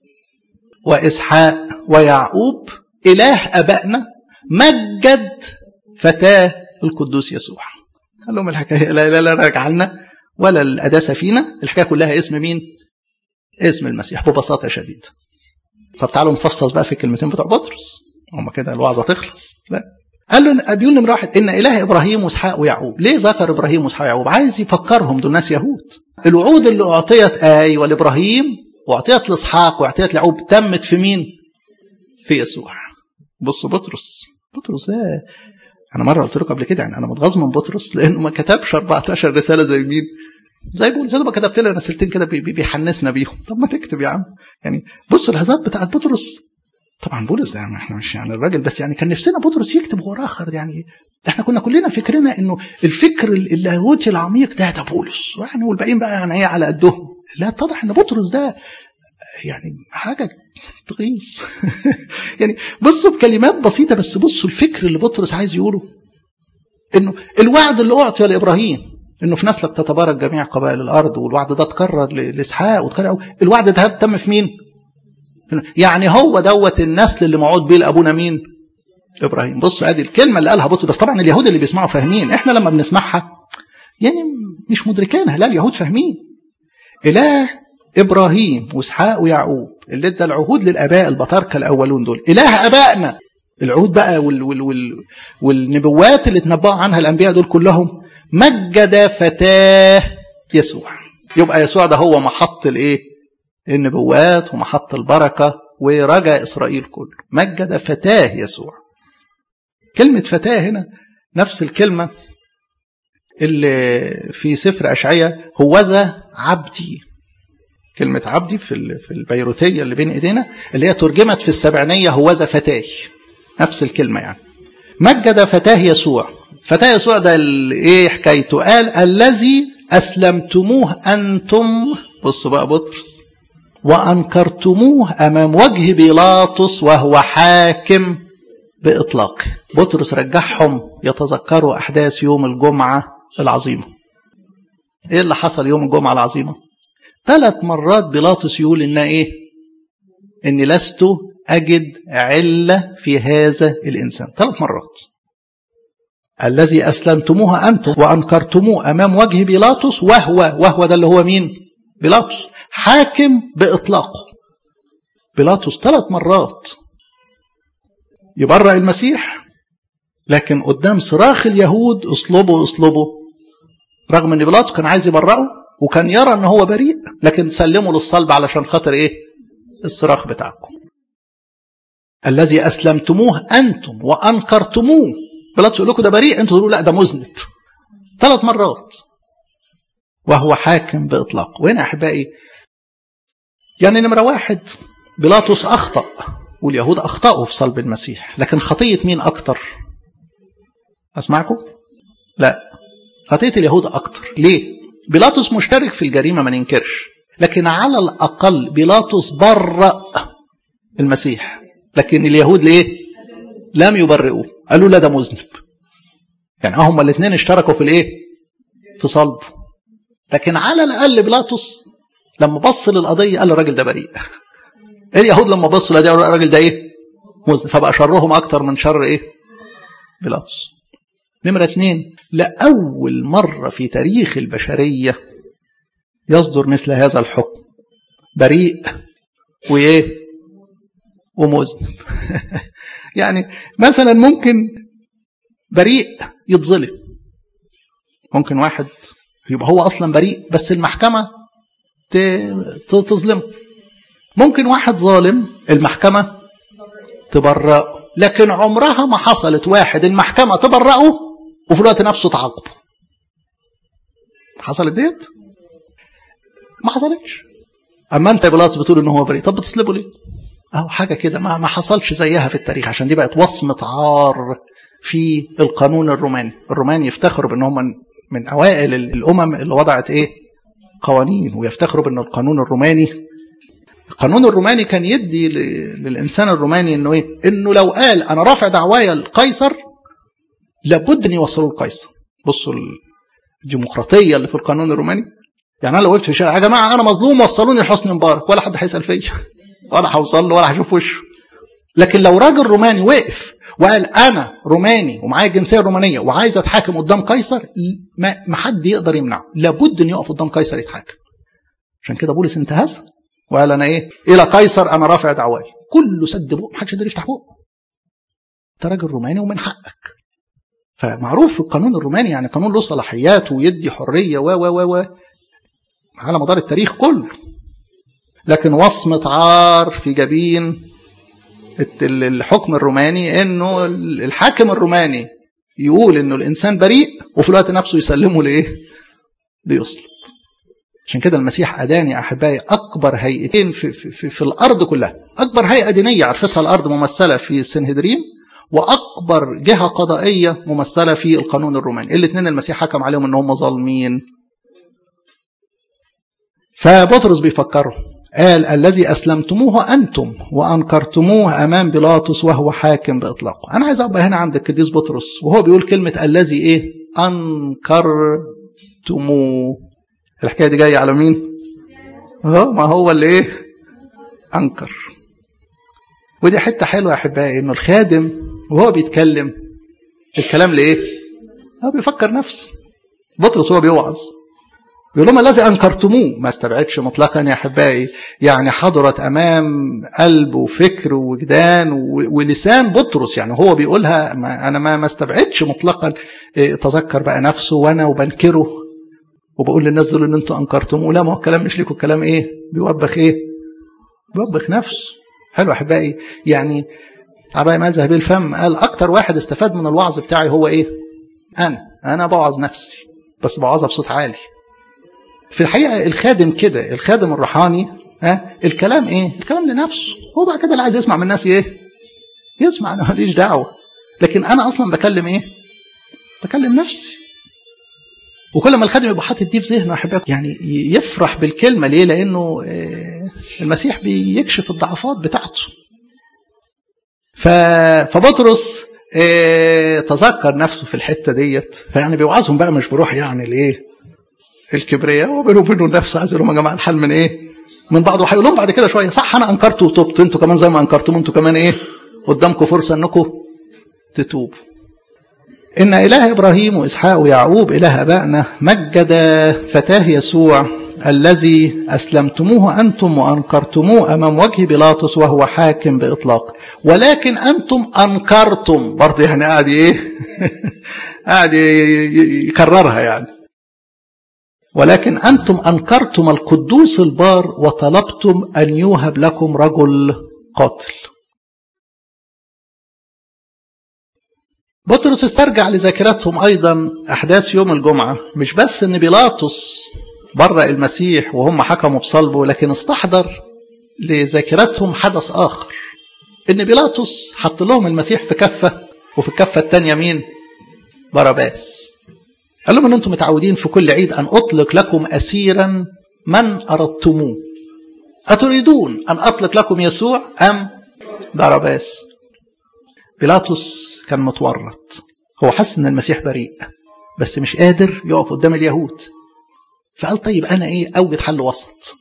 واسحاق ويعقوب اله ابائنا مجد فتاه القدوس يسوع قال لهم الحكايه لا لا لا راجع لنا ولا القداسه فينا الحكايه كلها اسم مين اسم المسيح ببساطه شديده طب تعالوا نفصفص بقى في الكلمتين بتوع بطرس هم كده الوعظه تخلص لا قال له بيقول نمره واحد ان اله ابراهيم واسحاق ويعقوب ليه ذكر ابراهيم واسحاق ويعقوب عايز يفكرهم دول ناس يهود الوعود اللي اعطيت ايوه لابراهيم واعطيت لاسحاق واعطيت ليعقوب تمت في مين في يسوع بص بطرس بطرس ده انا مره قلت لكم قبل كده يعني انا متغاظ من بطرس لانه ما كتبش 14 رساله زي مين زي بقول زي ما كتبت لنا رسالتين كده بي- بي- بيحنسنا بيهم طب ما تكتب يا عم يعني بص الهزات بتاعت بطرس طبعا بولس ده يعني احنا مش يعني الراجل بس يعني كان نفسنا بطرس يكتب هو اخر يعني احنا كنا كلنا فكرنا انه الفكر اللاهوتي العميق ده ده بولس يعني والباقيين بقى يعني ايه على قدهم لا اتضح ان بطرس ده يعني حاجه تغيظ يعني بصوا بكلمات بسيطه بس بصوا الفكر اللي بطرس عايز يقوله انه الوعد اللي اعطي لابراهيم انه في نسلك تتبارك جميع قبائل الارض والوعد ده اتكرر ل- لاسحاق واتكرر الوعد ده تم في مين؟ يعني هو دوت النسل اللي موعود بيه لابونا مين؟ ابراهيم بص ادي الكلمه اللي قالها بطرس بس طبعا اليهود اللي بيسمعوا فاهمين احنا لما بنسمعها يعني مش مدركينها لا اليهود فاهمين اله ابراهيم واسحاق ويعقوب اللي ادى العهود للاباء البطاركه الاولون دول اله ابائنا العهود بقى وال وال وال والنبوات اللي تنبأوا عنها الانبياء دول كلهم مجد فتاه يسوع يبقى يسوع ده هو محط الايه النبوات ومحط البركه ورجا اسرائيل كله مجد فتاه يسوع كلمه فتاه هنا نفس الكلمه اللي في سفر اشعياء هوذا عبدي كلمة عبدي في ال- في البيروتية اللي بين ايدينا اللي هي ترجمت في السبعينية هوذا فتاي نفس الكلمة يعني مجد فتاه يسوع فتاه يسوع ده ال- ايه حكايته قال الذي اسلمتموه انتم بصوا بقى بطرس وانكرتموه امام وجه بيلاطس وهو حاكم باطلاقه بطرس رجعهم يتذكروا احداث يوم الجمعه العظيمه ايه اللي حصل يوم الجمعه العظيمه ثلاث مرات بيلاطس يقول ان ايه اني لست اجد عله في هذا الانسان ثلاث مرات الذي اسلمتموه انتم وانكرتموه امام وجه بيلاطس وهو وهو ده اللي هو مين بيلاطس حاكم باطلاقه بيلاطس ثلاث مرات يبرأ المسيح لكن قدام صراخ اليهود اصلبوا اصلبوا رغم ان بيلاطس كان عايز يبرئه وكان يرى ان هو بريء لكن سلموا للصلب علشان خاطر ايه الصراخ بتاعكم الذي اسلمتموه انتم وانكرتموه بيلاطس يقول لكم ده بريء انتوا تقولوا لا ده مذنب ثلاث مرات وهو حاكم باطلاق وهنا احبائي يعني نمره واحد بيلاطس اخطا واليهود اخطاوا في صلب المسيح لكن خطيه مين اكتر اسمعكم لا خطيه اليهود اكتر ليه بيلاطس مشترك في الجريمه ما ننكرش لكن على الاقل بيلاطس برأ المسيح لكن اليهود ليه لم يبرئوه قالوا لا ده مذنب يعني هم الاثنين اشتركوا في الايه في صلبه لكن على الاقل بيلاطس لما بص للقضيه قال الراجل ده بريء اليهود لما بصوا لده الراجل ده ايه مذنب فبقى شرهم اكتر من شر ايه بيلاطس نمره اثنين لاول مره في تاريخ البشريه يصدر مثل هذا الحكم بريء وايه ومذنب يعني مثلا ممكن بريء يتظلم ممكن واحد يبقى هو اصلا بريء بس المحكمه تظلمه ممكن واحد ظالم المحكمه تبرأه لكن عمرها ما حصلت واحد المحكمه تبرأه وفي الوقت نفسه تعاقبه حصلت ديت ما حصلتش اما انت يا بيلاطس بتقول ان هو بريء طب بتصلبه ليه اهو حاجه كده ما ما حصلش زيها في التاريخ عشان دي بقت وصمه عار في القانون الروماني الرومان يفتخروا بان هم من اوائل الامم اللي وضعت ايه قوانين ويفتخروا بان القانون الروماني القانون الروماني كان يدي للانسان الروماني انه ايه انه لو قال انا رافع دعوايا لقيصر لابد ان يوصلوا لقيصر بصوا الديمقراطيه اللي في القانون الروماني يعني انا لو وقفت في الشارع يا جماعه انا مظلوم وصلوني لحسني مبارك ولا حد هيسال فيا ولا هوصل له ولا هشوف وشه لكن لو راجل روماني وقف وقال انا روماني ومعايا الجنسيه الرومانيه وعايز اتحاكم قدام قيصر ما حد يقدر يمنعه لابد ان يقف قدام قيصر يتحاكم عشان كده بولس انتهز وقال انا ايه الى قيصر انا رافع دعواي كله سد بقه محدش يقدر يفتح بقه انت راجل روماني ومن حقك فمعروف في القانون الروماني يعني قانون له صلاحيات ويدي حريه و و و و على مدار التاريخ كله لكن وصمة عار في جبين الحكم الروماني انه الحاكم الروماني يقول انه الانسان بريء وفي الوقت نفسه يسلمه لايه؟ ليصلب. عشان كده المسيح اداني يا احبائي اكبر هيئتين في, في, في, في الارض كلها، اكبر هيئه دينيه عرفتها الارض ممثله في السنهدرين واكبر جهه قضائيه ممثله في القانون الروماني، الاثنين المسيح حكم عليهم ان هم ظالمين. فبطرس بيفكروا قال الذي أسلمتموه أنتم وأنكرتموه أمام بيلاطس وهو حاكم بإطلاقه أنا عايز أبقى هنا عند القديس بطرس وهو بيقول كلمة الذي إيه أنكرتموه الحكاية دي جاية على مين هو ما هو اللي إيه أنكر ودي حتة حلوة يا أحبائي إنه الخادم وهو بيتكلم الكلام لإيه هو بيفكر نفسه بطرس هو بيوعظ بيقول لهم الذي انكرتموه ما استبعدش مطلقا يا احبائي يعني حضرت امام قلب وفكر ووجدان ولسان بطرس يعني هو بيقولها ما انا ما ما استبعدش مطلقا تذكر بقى نفسه وانا وبنكره وبقول للناس دول ان انتوا انكرتموه لا ما هو الكلام مش ليكوا الكلام ايه بيوبخ ايه بيوبخ نفسه حلو احبائي يعني على ما ذهب الفم قال اكتر واحد استفاد من الوعظ بتاعي هو ايه انا انا بوعظ نفسي بس بوعظها بصوت عالي في الحقيقه الخادم كده الخادم الروحاني ها الكلام ايه الكلام لنفسه هو بقى كده اللي عايز يسمع من الناس ايه يسمع انا ماليش دعوه لكن انا اصلا بكلم ايه بكلم نفسي وكل ما الخادم يبقى حاطط دي في ذهنه احبائي يعني يفرح بالكلمه ليه لانه المسيح بيكشف الضعفات بتاعته فبطرس تذكر نفسه في الحته ديت فيعني بيوعظهم بقى مش بروح يعني الايه الكبرياء وبينه وبينه النفس عايز لهم يا جماعه الحل من ايه؟ من بعض وهيقول لهم بعد كده شويه صح انا انكرت وتوبت انتوا كمان زي ما انكرتم انتوا كمان ايه؟ قدامكم فرصه انكم تتوبوا. ان اله ابراهيم واسحاق ويعقوب اله ابائنا مجد فتاه يسوع الذي اسلمتموه انتم وانكرتموه امام وجه بيلاطس وهو حاكم باطلاق ولكن انتم انكرتم برضه يعني قاعد ايه؟ قاعد يكررها يعني ولكن أنتم أنكرتم القدوس البار وطلبتم أن يوهب لكم رجل قاتل بطرس استرجع لذاكرتهم أيضا أحداث يوم الجمعة مش بس أن بيلاطس برأ المسيح وهم حكموا بصلبه لكن استحضر لذاكرتهم حدث آخر أن بيلاطس حط لهم المسيح في كفة وفي الكفة الثانية مين؟ باراباس قال لهم ان انتم متعودين في كل عيد ان اطلق لكم اسيرا من اردتموه اتريدون ان اطلق لكم يسوع ام باراباس بيلاطس كان متورط هو حس ان المسيح بريء بس مش قادر يقف قدام اليهود فقال طيب انا ايه اوجد حل وسط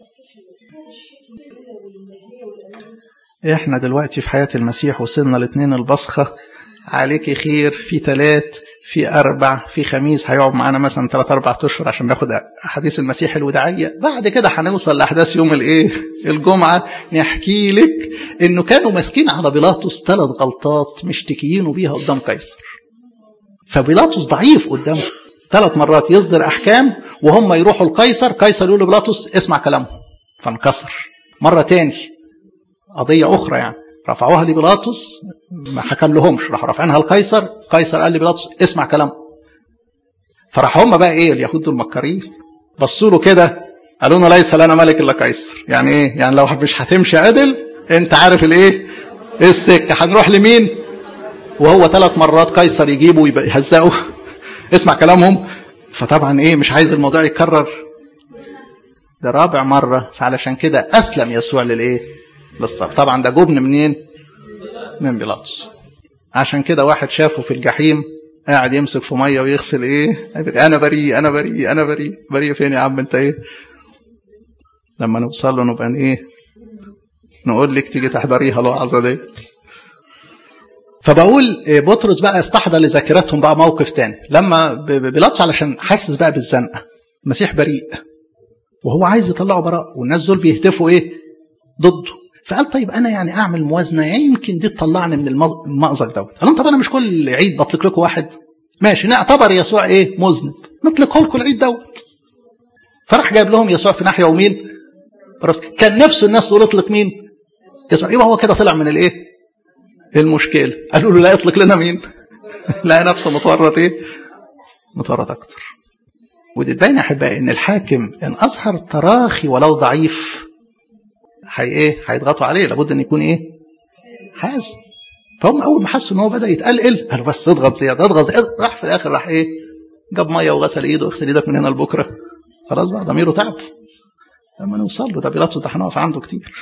احنا دلوقتي في حياة المسيح وصلنا الاثنين البصخة عليك خير في ثلاث في أربع في خميس هيقعد معانا مثلا ثلاث أربع أشهر عشان ناخد أحاديث المسيح الوداعية بعد كده هنوصل لأحداث يوم الإيه الجمعة نحكي لك إنه كانوا ماسكين على بيلاطس ثلاث غلطات مشتكيينه بيها قدام قيصر فبيلاطس ضعيف قدامه ثلاث مرات يصدر أحكام وهم يروحوا لقيصر قيصر يقول لبيلاطس اسمع كلامه فانكسر مرة تاني قضية أخرى يعني رفعوها لبيلاطس ما حكم لهمش راحوا رافعينها لقيصر قيصر قال لبيلاطس اسمع كلامه فراح هم بقى ايه اليهود دول مكارين بصوا له كده قالوا لنا ليس لنا ملك الا قيصر يعني ايه يعني لو مش هتمشي عدل انت عارف الايه ايه السكه هنروح لمين وهو ثلاث مرات قيصر يجيبه ويهزقه اسمع كلامهم فطبعا ايه مش عايز الموضوع يتكرر ده رابع مره فعلشان كده اسلم يسوع للايه للصلب طبعا ده جبن منين من بيلاطس عشان كده واحد شافه في الجحيم قاعد يمسك في ميه ويغسل ايه انا بريء انا بريء انا بريء بريء فين يا عم انت ايه لما نوصل له نبقى ايه نقول لك تيجي تحضريها الوعظه ديت فبقول بطرس بقى استحضر لذاكرتهم بقى موقف تاني لما بيلاطس علشان حاسس بقى بالزنقه المسيح بريء وهو عايز يطلعه براء والناس دول بيهتفوا ايه ضده فقال طيب انا يعني اعمل موازنه يعني يمكن دي تطلعني من المأزق دوت قال لهم طب انا مش كل عيد بطلق لكم واحد ماشي نعتبر يسوع ايه مذنب نطلقه لكم العيد دوت فراح جايب لهم يسوع في ناحيه ومين كان نفسه الناس تقول اطلق مين يسوع يبقى هو كده طلع من الايه المشكله قالوا له لا اطلق لنا مين لا نفسه متورط ايه متورط اكتر ودي تبين يا احبائي ان الحاكم ان اظهر تراخي ولو ضعيف هي ايه هيضغطوا عليه لابد ان يكون ايه حازم فهم اول ما حسوا ان هو بدا يتقلقل قالوا بس اضغط زياده اضغط زياده راح في الاخر راح ايه جاب ميه وغسل ايده اغسل ايدك من هنا لبكره خلاص بقى ضميره تعب لما نوصل له ده بيلاطس ده هنقف عنده كتير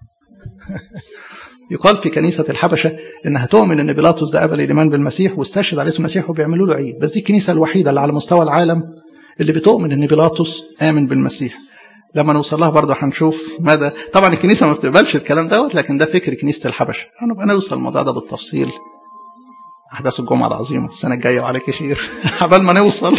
يقال في كنيسة الحبشة إنها تؤمن إن بيلاطس ده قبل الإيمان بالمسيح واستشهد عليه اسم المسيح وبيعملوا له عيد بس دي الكنيسة الوحيدة اللي على مستوى العالم اللي بتؤمن إن بيلاطس آمن بالمسيح لما نوصل لها برضه هنشوف مدى طبعا الكنيسه ما بتقبلش الكلام دوت لكن ده فكر كنيسه الحبشه هنبقى نوصل الموضوع ده بالتفصيل احداث الجمعه العظيمه السنه الجايه وعليك خير عبال ما نوصل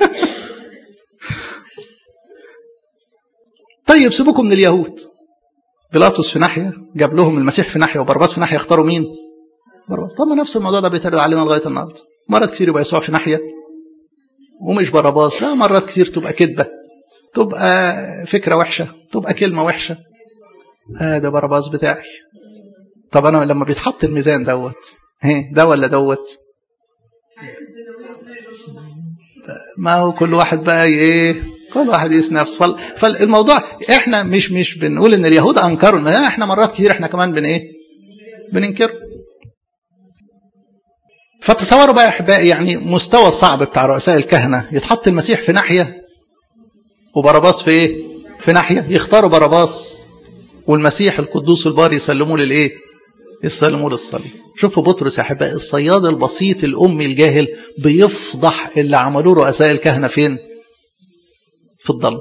طيب سيبوكم من اليهود بيلاطس في ناحيه جاب لهم المسيح في ناحيه وبرباس في ناحيه اختاروا مين؟ برباس طب ما نفس الموضوع ده بيترد علينا لغايه النهارده مرات كتير يبقى يسوع في ناحيه ومش برباس لا مرات كتير تبقى كذبه تبقى فكرة وحشة تبقى كلمة وحشة آه ده برباص بتاعي طب أنا لما بيتحط الميزان دوت هي ده ولا دوت ما هو كل واحد بقى ايه كل واحد يقيس نفسه فالموضوع احنا مش مش بنقول ان اليهود انكروا لا احنا مرات كتير احنا كمان بن ايه بننكر فتصوروا بقى يا احبائي يعني مستوى الصعب بتاع رؤساء الكهنه يتحط المسيح في ناحيه وبرباص في ايه في ناحيه يختاروا برباص والمسيح القدوس البار يسلموه للايه يسلموه للصليب شوفوا بطرس يا احبائي الصياد البسيط الامي الجاهل بيفضح اللي عملوه رؤساء الكهنه فين في الضلمه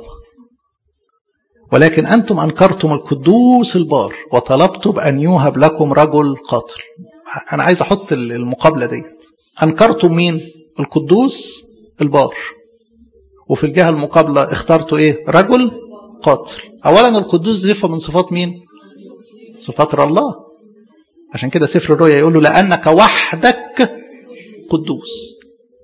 ولكن انتم انكرتم القدوس البار وطلبتم ان يوهب لكم رجل قاتل انا عايز احط المقابله ديت انكرتم مين القدوس البار وفي الجهة المقابلة اخترتوا ايه رجل قاتل اولا القدوس صفة من صفات مين صفات الله عشان كده سفر الرؤيا يقول له لأنك وحدك قدوس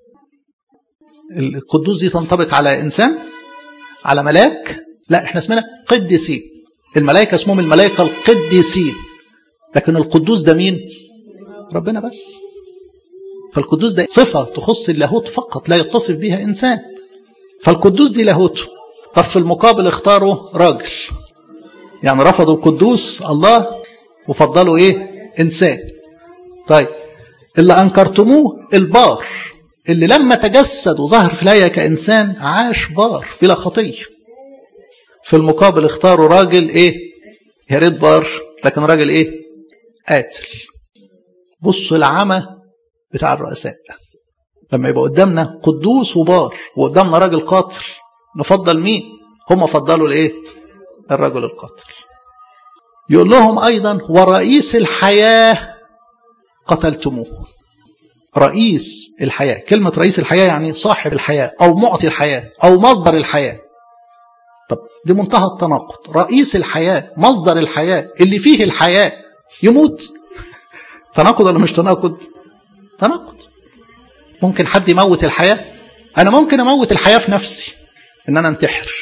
القدوس دي تنطبق على إنسان على ملاك لا احنا اسمنا قديسين الملائكة اسمهم الملائكة القديسين لكن القدوس ده مين ربنا بس فالقدوس ده صفة تخص اللاهوت فقط لا يتصف بها إنسان فالقدوس دي لاهوته طب في المقابل اختاروا راجل يعني رفضوا القدوس الله وفضلوا ايه انسان طيب اللي انكرتموه البار اللي لما تجسد وظهر في الهيئه كانسان عاش بار بلا خطيه في المقابل اختاروا راجل ايه يا ريت بار لكن راجل ايه قاتل بصوا العمى بتاع الرؤساء لما يبقى قدامنا قدوس وبار وقدامنا راجل قاتل نفضل مين هم فضلوا الايه الرجل القاتل يقول لهم ايضا ورئيس الحياه قتلتموه رئيس الحياه كلمه رئيس الحياه يعني صاحب الحياه او معطي الحياه او مصدر الحياه طب دي منتهى التناقض رئيس الحياه مصدر الحياه اللي فيه الحياه يموت تناقض ولا مش تناقض تناقض ممكن حد يموت الحياه انا ممكن اموت الحياه في نفسي ان انا انتحر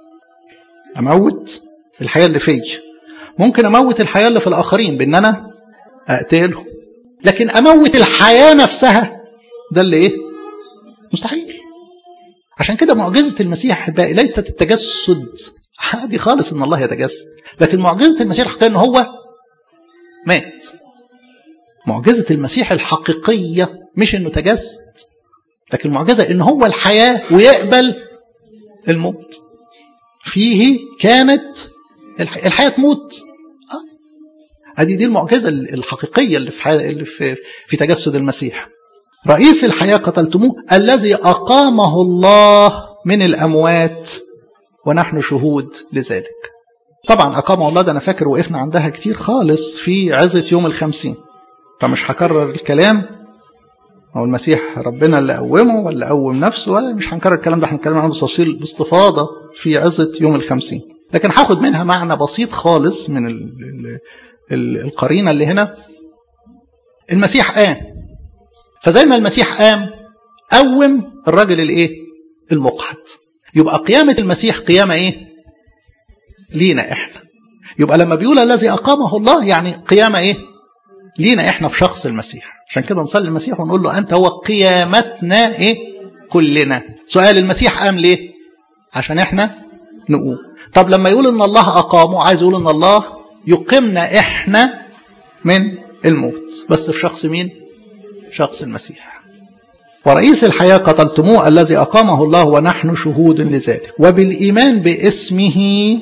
اموت الحياه اللي فيا ممكن اموت الحياه اللي في الاخرين بان انا اقتله لكن اموت الحياه نفسها ده اللي ايه مستحيل عشان كده معجزه المسيح احبائي ليست التجسد عادي خالص ان الله يتجسد لكن معجزه المسيح الحقيقيه ان هو مات معجزه المسيح الحقيقيه مش انه تجسد لكن المعجزه ان هو الحياه ويقبل الموت فيه كانت الحياه تموت هذه دي المعجزة الحقيقية اللي في اللي في في تجسد المسيح. رئيس الحياة قتلتموه الذي أقامه الله من الأموات ونحن شهود لذلك. طبعا أقامه الله ده أنا فاكر وقفنا عندها كتير خالص في عزة يوم الخمسين. فمش هكرر الكلام هو المسيح ربنا اللي قومه ولا قوم نفسه ولا مش هنكرر الكلام ده هنتكلم عنه تفاصيل باستفاضة في عزة يوم الخمسين. لكن هاخد منها معنى بسيط خالص من ال ال القرينه اللي هنا المسيح قام فزي ما المسيح قام قوم الراجل الايه المقحط يبقى قيامه المسيح قيامه ايه لينا احنا يبقى لما بيقول الذي اقامه الله يعني قيامه ايه لينا احنا في شخص المسيح عشان كده نصلي المسيح ونقول له انت هو قيامتنا ايه كلنا سؤال المسيح قام ليه عشان احنا نقوم طب لما يقول ان الله اقامه عايز يقول ان الله يقيمنا احنا من الموت بس في شخص مين شخص المسيح ورئيس الحياة قتلتموه الذي أقامه الله ونحن شهود لذلك وبالإيمان باسمه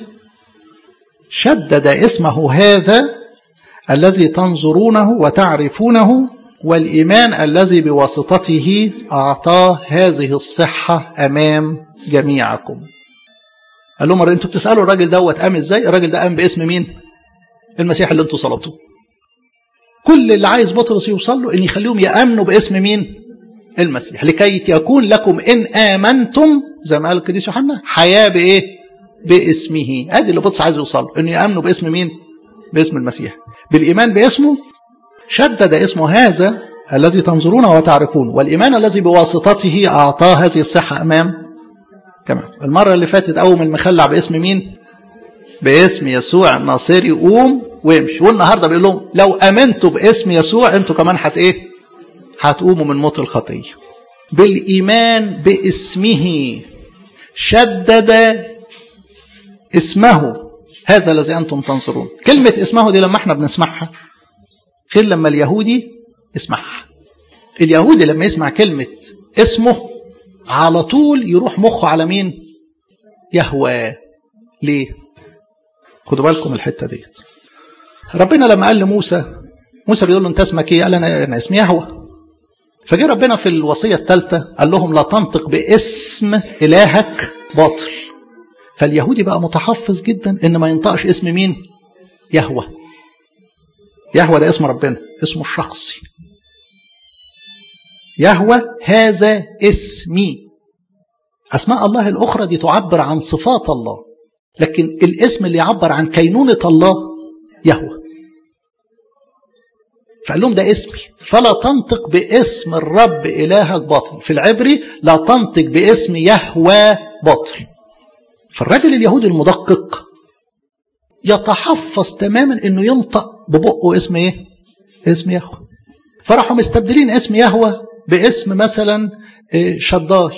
شدد اسمه هذا الذي تنظرونه وتعرفونه والإيمان الذي بواسطته أعطاه هذه الصحة أمام جميعكم قال لهم انتوا بتسألوا الراجل دوت قام ازاي الراجل ده قام باسم مين المسيح اللي انتوا صلبتوه كل اللي عايز بطرس يوصل له ان يخليهم يامنوا باسم مين المسيح لكي يكون لكم ان امنتم زي ما قال القديس يوحنا حياه بايه باسمه ادي اللي بطرس عايز يوصل له ان يامنوا باسم مين باسم المسيح بالايمان باسمه شدد اسمه هذا الذي تنظرونه وتعرفونه والايمان الذي بواسطته اعطاه هذه الصحه امام كمان المره اللي فاتت اول من المخلع باسم مين باسم يسوع الناصري قوم وامشي والنهارده بيقول لهم لو امنتوا باسم يسوع انتوا كمان هت ايه هتقوموا من موت الخطيه بالايمان باسمه شدد اسمه هذا الذي انتم تنظرون كلمه اسمه دي لما احنا بنسمعها غير لما اليهودي يسمعها اليهودي لما يسمع كلمه اسمه على طول يروح مخه على مين يهوى ليه خدوا بالكم الحته ديت ربنا لما قال لموسى موسى بيقول له انت اسمك ايه قال انا انا اسمي يهوى فجه ربنا في الوصيه الثالثه قال لهم لا تنطق باسم الهك باطل فاليهودي بقى متحفظ جدا ان ما ينطقش اسم مين يهوى يهوى ده اسم ربنا اسمه الشخصي يهوى هذا اسمي اسماء الله الاخرى دي تعبر عن صفات الله لكن الاسم اللي يعبر عن كينونة الله يهوى فقال لهم ده اسمي فلا تنطق باسم الرب إلهك باطل في العبري لا تنطق باسم يهوى باطل فالراجل اليهودي المدقق يتحفظ تماما انه ينطق ببقه اسم ايه اسم يهوى فراحوا مستبدلين اسم يهوى باسم مثلا شداي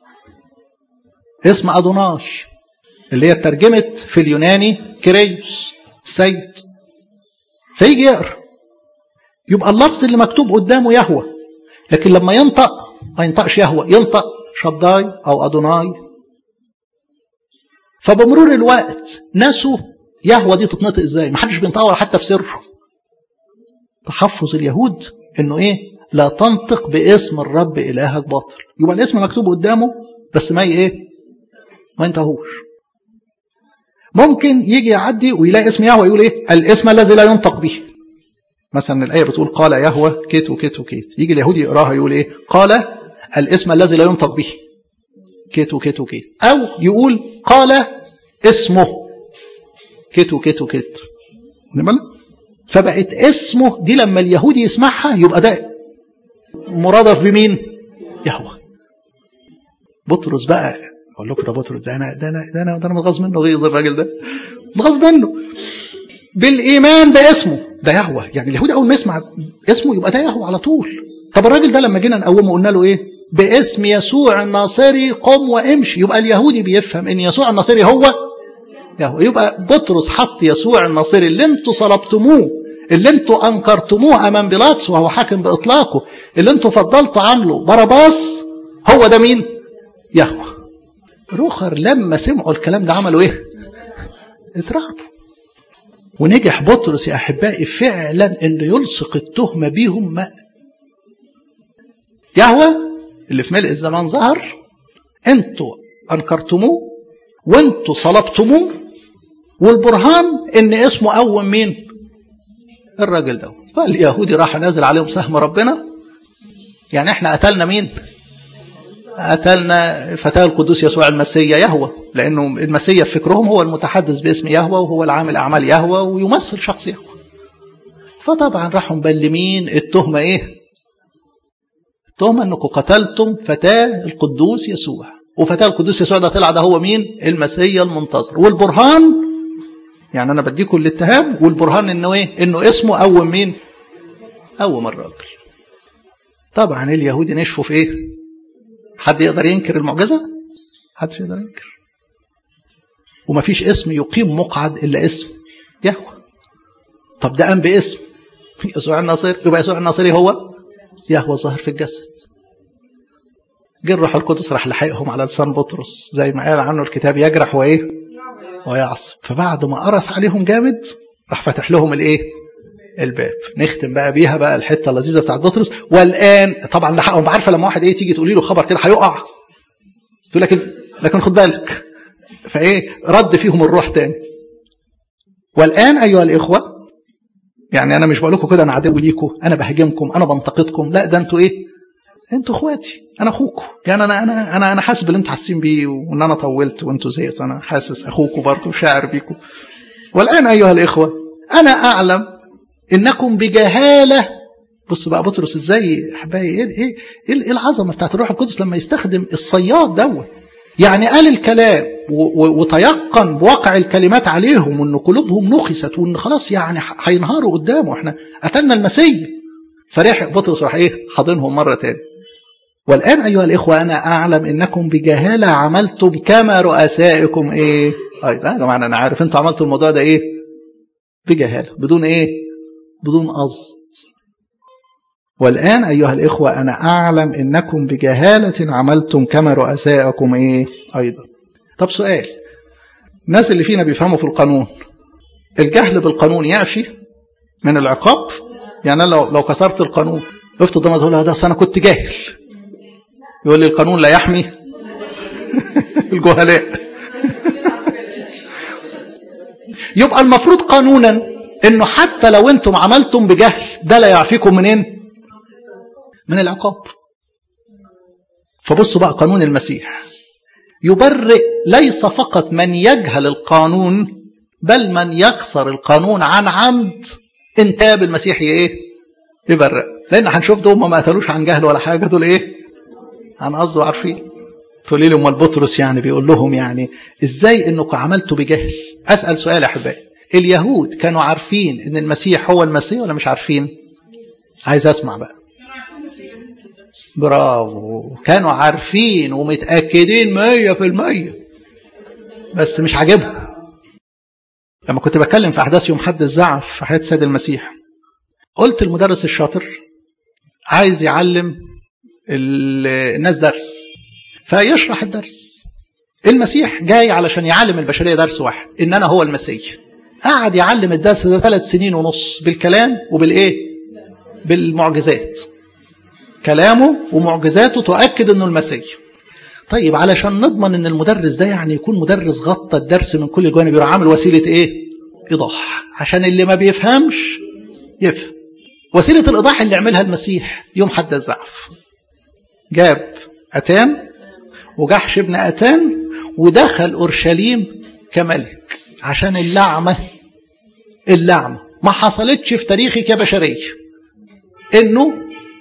اسم ادوناي اللي هي ترجمت في اليوناني كريوس سيد فيجي يقرا يبقى اللفظ اللي مكتوب قدامه يهوى لكن لما ينطق ما ينطقش يهوى ينطق شداي او ادوناي فبمرور الوقت نسوا يهوى دي تتنطق ازاي ما حدش بينطقها حتى في سره تحفظ اليهود انه ايه لا تنطق باسم الرب الهك باطل يبقى الاسم مكتوب قدامه بس ما ايه ما ينتهوش ممكن يجي يعدي ويلاقي اسم يهوه يقول ايه الاسم الذي لا ينطق به مثلا الايه بتقول قال يهوه كيت وكيت وكيت يجي اليهودي يقراها يقول ايه قال الاسم الذي لا ينطق به كيت وكيت وكيت او يقول قال اسمه كيت وكيت وكيت فبقت اسمه دي لما اليهودي يسمعها يبقى ده مرادف بمين يهوه بطرس بقى اقول لكم ده بطرس ده انا ده انا ده انا ده انا متغاظ منه غيظ الراجل ده متغاظ منه بالايمان باسمه ده يهوه يعني اليهودي اول ما يسمع اسمه يبقى ده يهوه على طول طب الراجل ده لما جينا نقومه قلنا له ايه باسم يسوع الناصري قم وامشي يبقى اليهودي بيفهم ان يسوع الناصري هو يهوه يبقى بطرس حط يسوع الناصري اللي انتوا صلبتموه اللي انتوا انكرتموه امام بيلاطس وهو حاكم باطلاقه اللي انتوا فضلتوا عنه باراباس هو ده مين يهوه رخر لما سمعوا الكلام ده عملوا ايه اترعبوا ونجح بطرس يا احبائي فعلا انه يلصق التهمه بيهم ما يهوه اللي في ملء الزمان ظهر انتوا انكرتموه وانتوا صلبتموه والبرهان ان اسمه قوم مين الراجل ده فاليهودي راح نازل عليهم سهم ربنا يعني احنا قتلنا مين قتلنا فتاه القدوس يسوع المسيا يهوى لانه المسيا في فكرهم هو المتحدث باسم يهوى وهو العامل اعمال يهوى ويمثل شخص يهوى فطبعا راحوا مبلمين التهمه ايه التهمه انكم قتلتم فتاه القدوس يسوع وفتاه القدوس يسوع ده طلع ده هو مين المسيا المنتظر والبرهان يعني انا بديكم الاتهام والبرهان انه ايه انه اسمه قوم مين قوم الراجل طبعا اليهودي نشفوا في ايه حد يقدر ينكر المعجزه حدش يقدر ينكر ومفيش اسم يقيم مقعد الا اسم يهوه طب ده قام باسم يسوع الناصري يبقى يسوع الناصري هو يهوه ظاهر في الجسد جه الروح القدس راح لحقهم على لسان بطرس زي ما قال عنه الكتاب يجرح وايه ويعصب فبعد ما قرص عليهم جامد راح فتح لهم الايه الباب نختم بقى بيها بقى الحته اللذيذه بتاعت بطرس والان طبعا لحقهم عارفه لما واحد ايه تيجي تقولي له خبر كده هيقع تقول لكن لكن خد بالك فايه رد فيهم الروح تاني والان ايها الاخوه يعني انا مش بقول لكم كده انا عدو ليكم انا بهاجمكم انا بنتقدكم لا ده انتوا ايه انتوا اخواتي انا اخوكم يعني انا انا انا انا حاسس باللي انتوا حاسين بيه وان انا طولت وانتوا زهقتوا انا حاسس اخوكم برضه وشاعر بيكم والان ايها الاخوه انا اعلم انكم بجهاله بص بقى بطرس ازاي احبائي ايه ايه ايه العظمه بتاعت الروح القدس لما يستخدم الصياد دوت يعني قال الكلام وتيقن بواقع الكلمات عليهم وان قلوبهم نخست وان خلاص يعني هينهاروا قدامه احنا قتلنا المسيح فرح بطرس راح ايه حاضنهم مره تاني والان ايها الاخوه انا اعلم انكم بجهاله عملتم كما رؤسائكم ايه ايضا يا جماعه انا عارف انتوا عملتوا الموضوع ده ايه بجهاله بدون ايه بدون قصد والآن أيها الإخوة أنا أعلم إنكم بجهالة عملتم كما رؤسائكم إيه أيضا طب سؤال الناس اللي فينا بيفهموا في القانون الجهل بالقانون يعفي من العقاب يعني أنا لو, لو كسرت القانون وقفت قدام تقول ده أنا كنت جاهل يقول لي القانون لا يحمي الجهلاء يبقى المفروض قانونا انه حتى لو انتم عملتم بجهل ده لا يعفيكم منين من العقاب فبصوا بقى قانون المسيح يبرئ ليس فقط من يجهل القانون بل من يكسر القانون عن عمد ان تاب المسيح ايه يبرئ لان هنشوف دول ما قتلوش عن جهل ولا حاجه دول ايه عن قصد وعارفين تقولي لي امال بطرس يعني بيقول لهم يعني ازاي انكم عملتوا بجهل اسال سؤال يا احبائي اليهود كانوا عارفين ان المسيح هو المسيح ولا مش عارفين عايز اسمع بقى برافو كانوا عارفين ومتأكدين مية في المية بس مش عاجبهم لما كنت بتكلم في أحداث يوم حد الزعف في حياة سيد المسيح قلت المدرس الشاطر عايز يعلم الناس درس فيشرح الدرس المسيح جاي علشان يعلم البشرية درس واحد إن أنا هو المسيح قعد يعلم الدرس ده ثلاث سنين ونص بالكلام وبالايه بالمعجزات كلامه ومعجزاته تؤكد انه المسيح طيب علشان نضمن ان المدرس ده يعني يكون مدرس غطى الدرس من كل الجوانب يروح عامل وسيله ايه ايضاح عشان اللي ما بيفهمش يفهم وسيله الايضاح اللي عملها المسيح يوم حد الزعف جاب اتان وجحش ابن اتان ودخل اورشليم كملك عشان اللعمه اللعمه ما حصلتش في تاريخك يا بشريه انه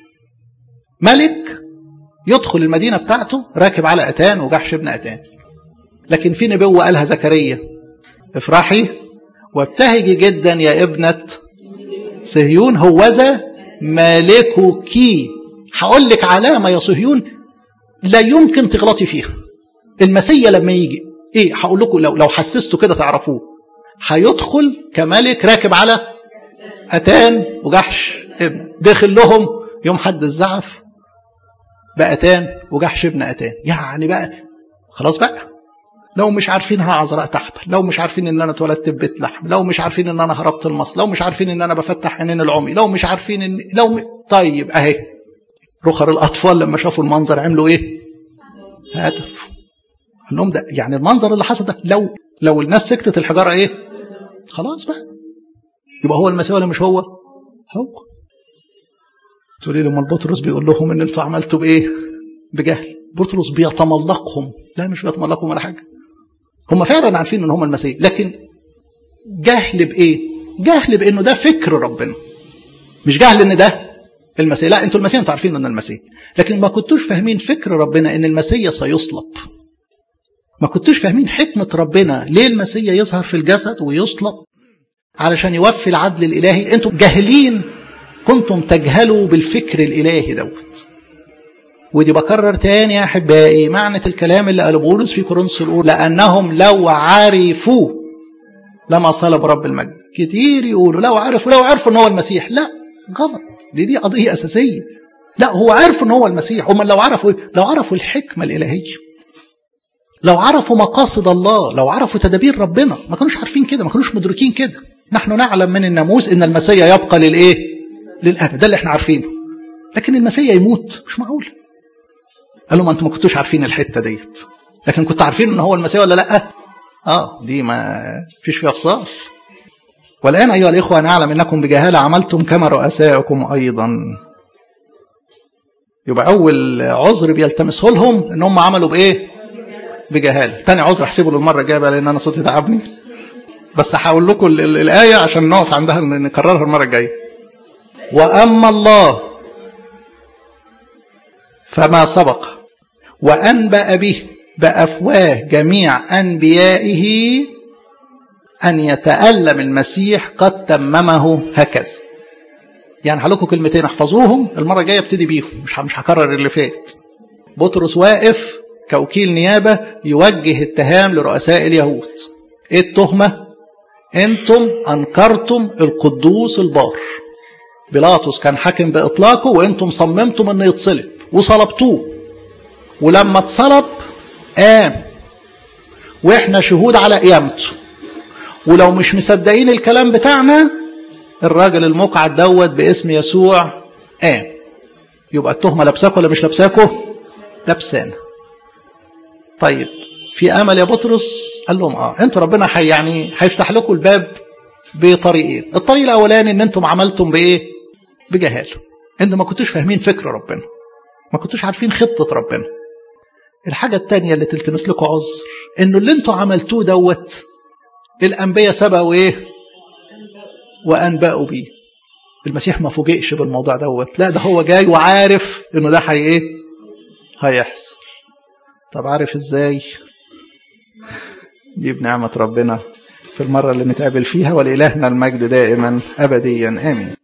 ملك يدخل المدينة بتاعته راكب على أتان وجحش ابن أتان لكن في نبوة قالها زكريا افرحي وابتهجي جدا يا ابنة صهيون هوذا مالكك هقول لك علامة يا صهيون لا يمكن تغلطي فيها المسيا لما يجي ايه هقول لكم لو لو حسستوا كده تعرفوه هيدخل كملك راكب على أتان وجحش ابن دخل لهم يوم حد الزعف بأتان وجحش ابن أتان يعني بقى خلاص بقى لو مش عارفين عذراء تحبل لو مش عارفين ان انا اتولدت في بيت لحم لو مش عارفين ان انا هربت المصل لو مش عارفين ان انا بفتح عينين العمي لو مش عارفين ان لو م... طيب اهي رخر الاطفال لما شافوا المنظر عملوا ايه هتف قال لهم ده يعني المنظر اللي حصل ده لو لو الناس سكتت الحجاره ايه خلاص بقى يبقى هو المسيح ولا مش هو هو تقول لي لما بطرس بيقول لهم ان انتوا عملتوا بايه بجهل بطرس بيتملقهم لا مش بيتملقهم ولا حاجه هم فعلا عارفين ان هم المسيح لكن جهل بايه جهل بانه ده فكر ربنا مش جهل ان ده المسيح لا انتوا المسيح انتوا عارفين ان المسيح لكن ما كنتوش فاهمين فكر ربنا ان المسيح سيصلب ما كنتوش فاهمين حكمة ربنا ليه المسيح يظهر في الجسد ويصلب علشان يوفي العدل الإلهي انتم جاهلين كنتم تجهلوا بالفكر الإلهي دوت ودي بكرر تاني يا أحبائي معنى الكلام اللي قاله بولس في كورنثوس الأولى لأنهم لو عرفوا لما صلب رب المجد كتير يقولوا لو عرفوا لو عرفوا ان هو المسيح لا غلط دي دي قضية أساسية لا هو عرفوا ان هو المسيح هم لو عرفوا لو عرفوا الحكمة الإلهية لو عرفوا مقاصد الله لو عرفوا تدابير ربنا ما كانوش عارفين كده ما كانوش مدركين كده نحن نعلم من الناموس ان المسيح يبقى للايه للابد ده اللي احنا عارفينه لكن المسيح يموت مش معقول قال لهم انتم ما كنتوش عارفين الحته ديت لكن كنتوا عارفين ان هو المسيح ولا لا اه دي ما فيش فيها فصال والان ايها الاخوه نعلم انكم بجهاله عملتم كما رؤسائكم ايضا يبقى اول عذر بيلتمسه لهم ان هم عملوا بايه بجهاله تاني عذر احسبه للمره الجايه بقى لان انا صوتي تعبني بس هقول لكم الايه عشان نقف عندها نكررها المره الجايه واما الله فما سبق وانبا به بافواه جميع انبيائه ان يتالم المسيح قد تممه هكذا يعني هقول لكم كلمتين احفظوهم المره الجايه ابتدي بيهم مش مش هكرر اللي فات بطرس واقف كوكيل نيابه يوجه اتهام لرؤساء اليهود ايه التهمه انتم انكرتم القدوس البار بيلاطس كان حاكم باطلاقه وانتم صممتم انه يتصلب وصلبتوه ولما اتصلب قام واحنا شهود على قيامته ولو مش مصدقين الكلام بتاعنا الراجل المقعد دوت باسم يسوع قام يبقى التهمه لابساكوا ولا مش لابساكوا لابسانا طيب في امل يا بطرس قال لهم اه انتوا ربنا حي يعني هيفتح لكم الباب بطريقين الطريق الاولاني ان انتم عملتم بايه بجهاله انتم ما كنتوش فاهمين فكر ربنا ما كنتوش عارفين خطه ربنا الحاجه الثانيه اللي تلتمس لكم عذر انه اللي انتم عملتوه دوت الانبياء سبقوا ايه وانبأوا بيه المسيح ما فوجئش بالموضوع دوت لا ده هو جاي وعارف انه ده هي ايه هيحصل طب عارف ازاي دي بنعمة ربنا في المرة اللي نتقابل فيها ولإلهنا المجد دائما أبديا آمين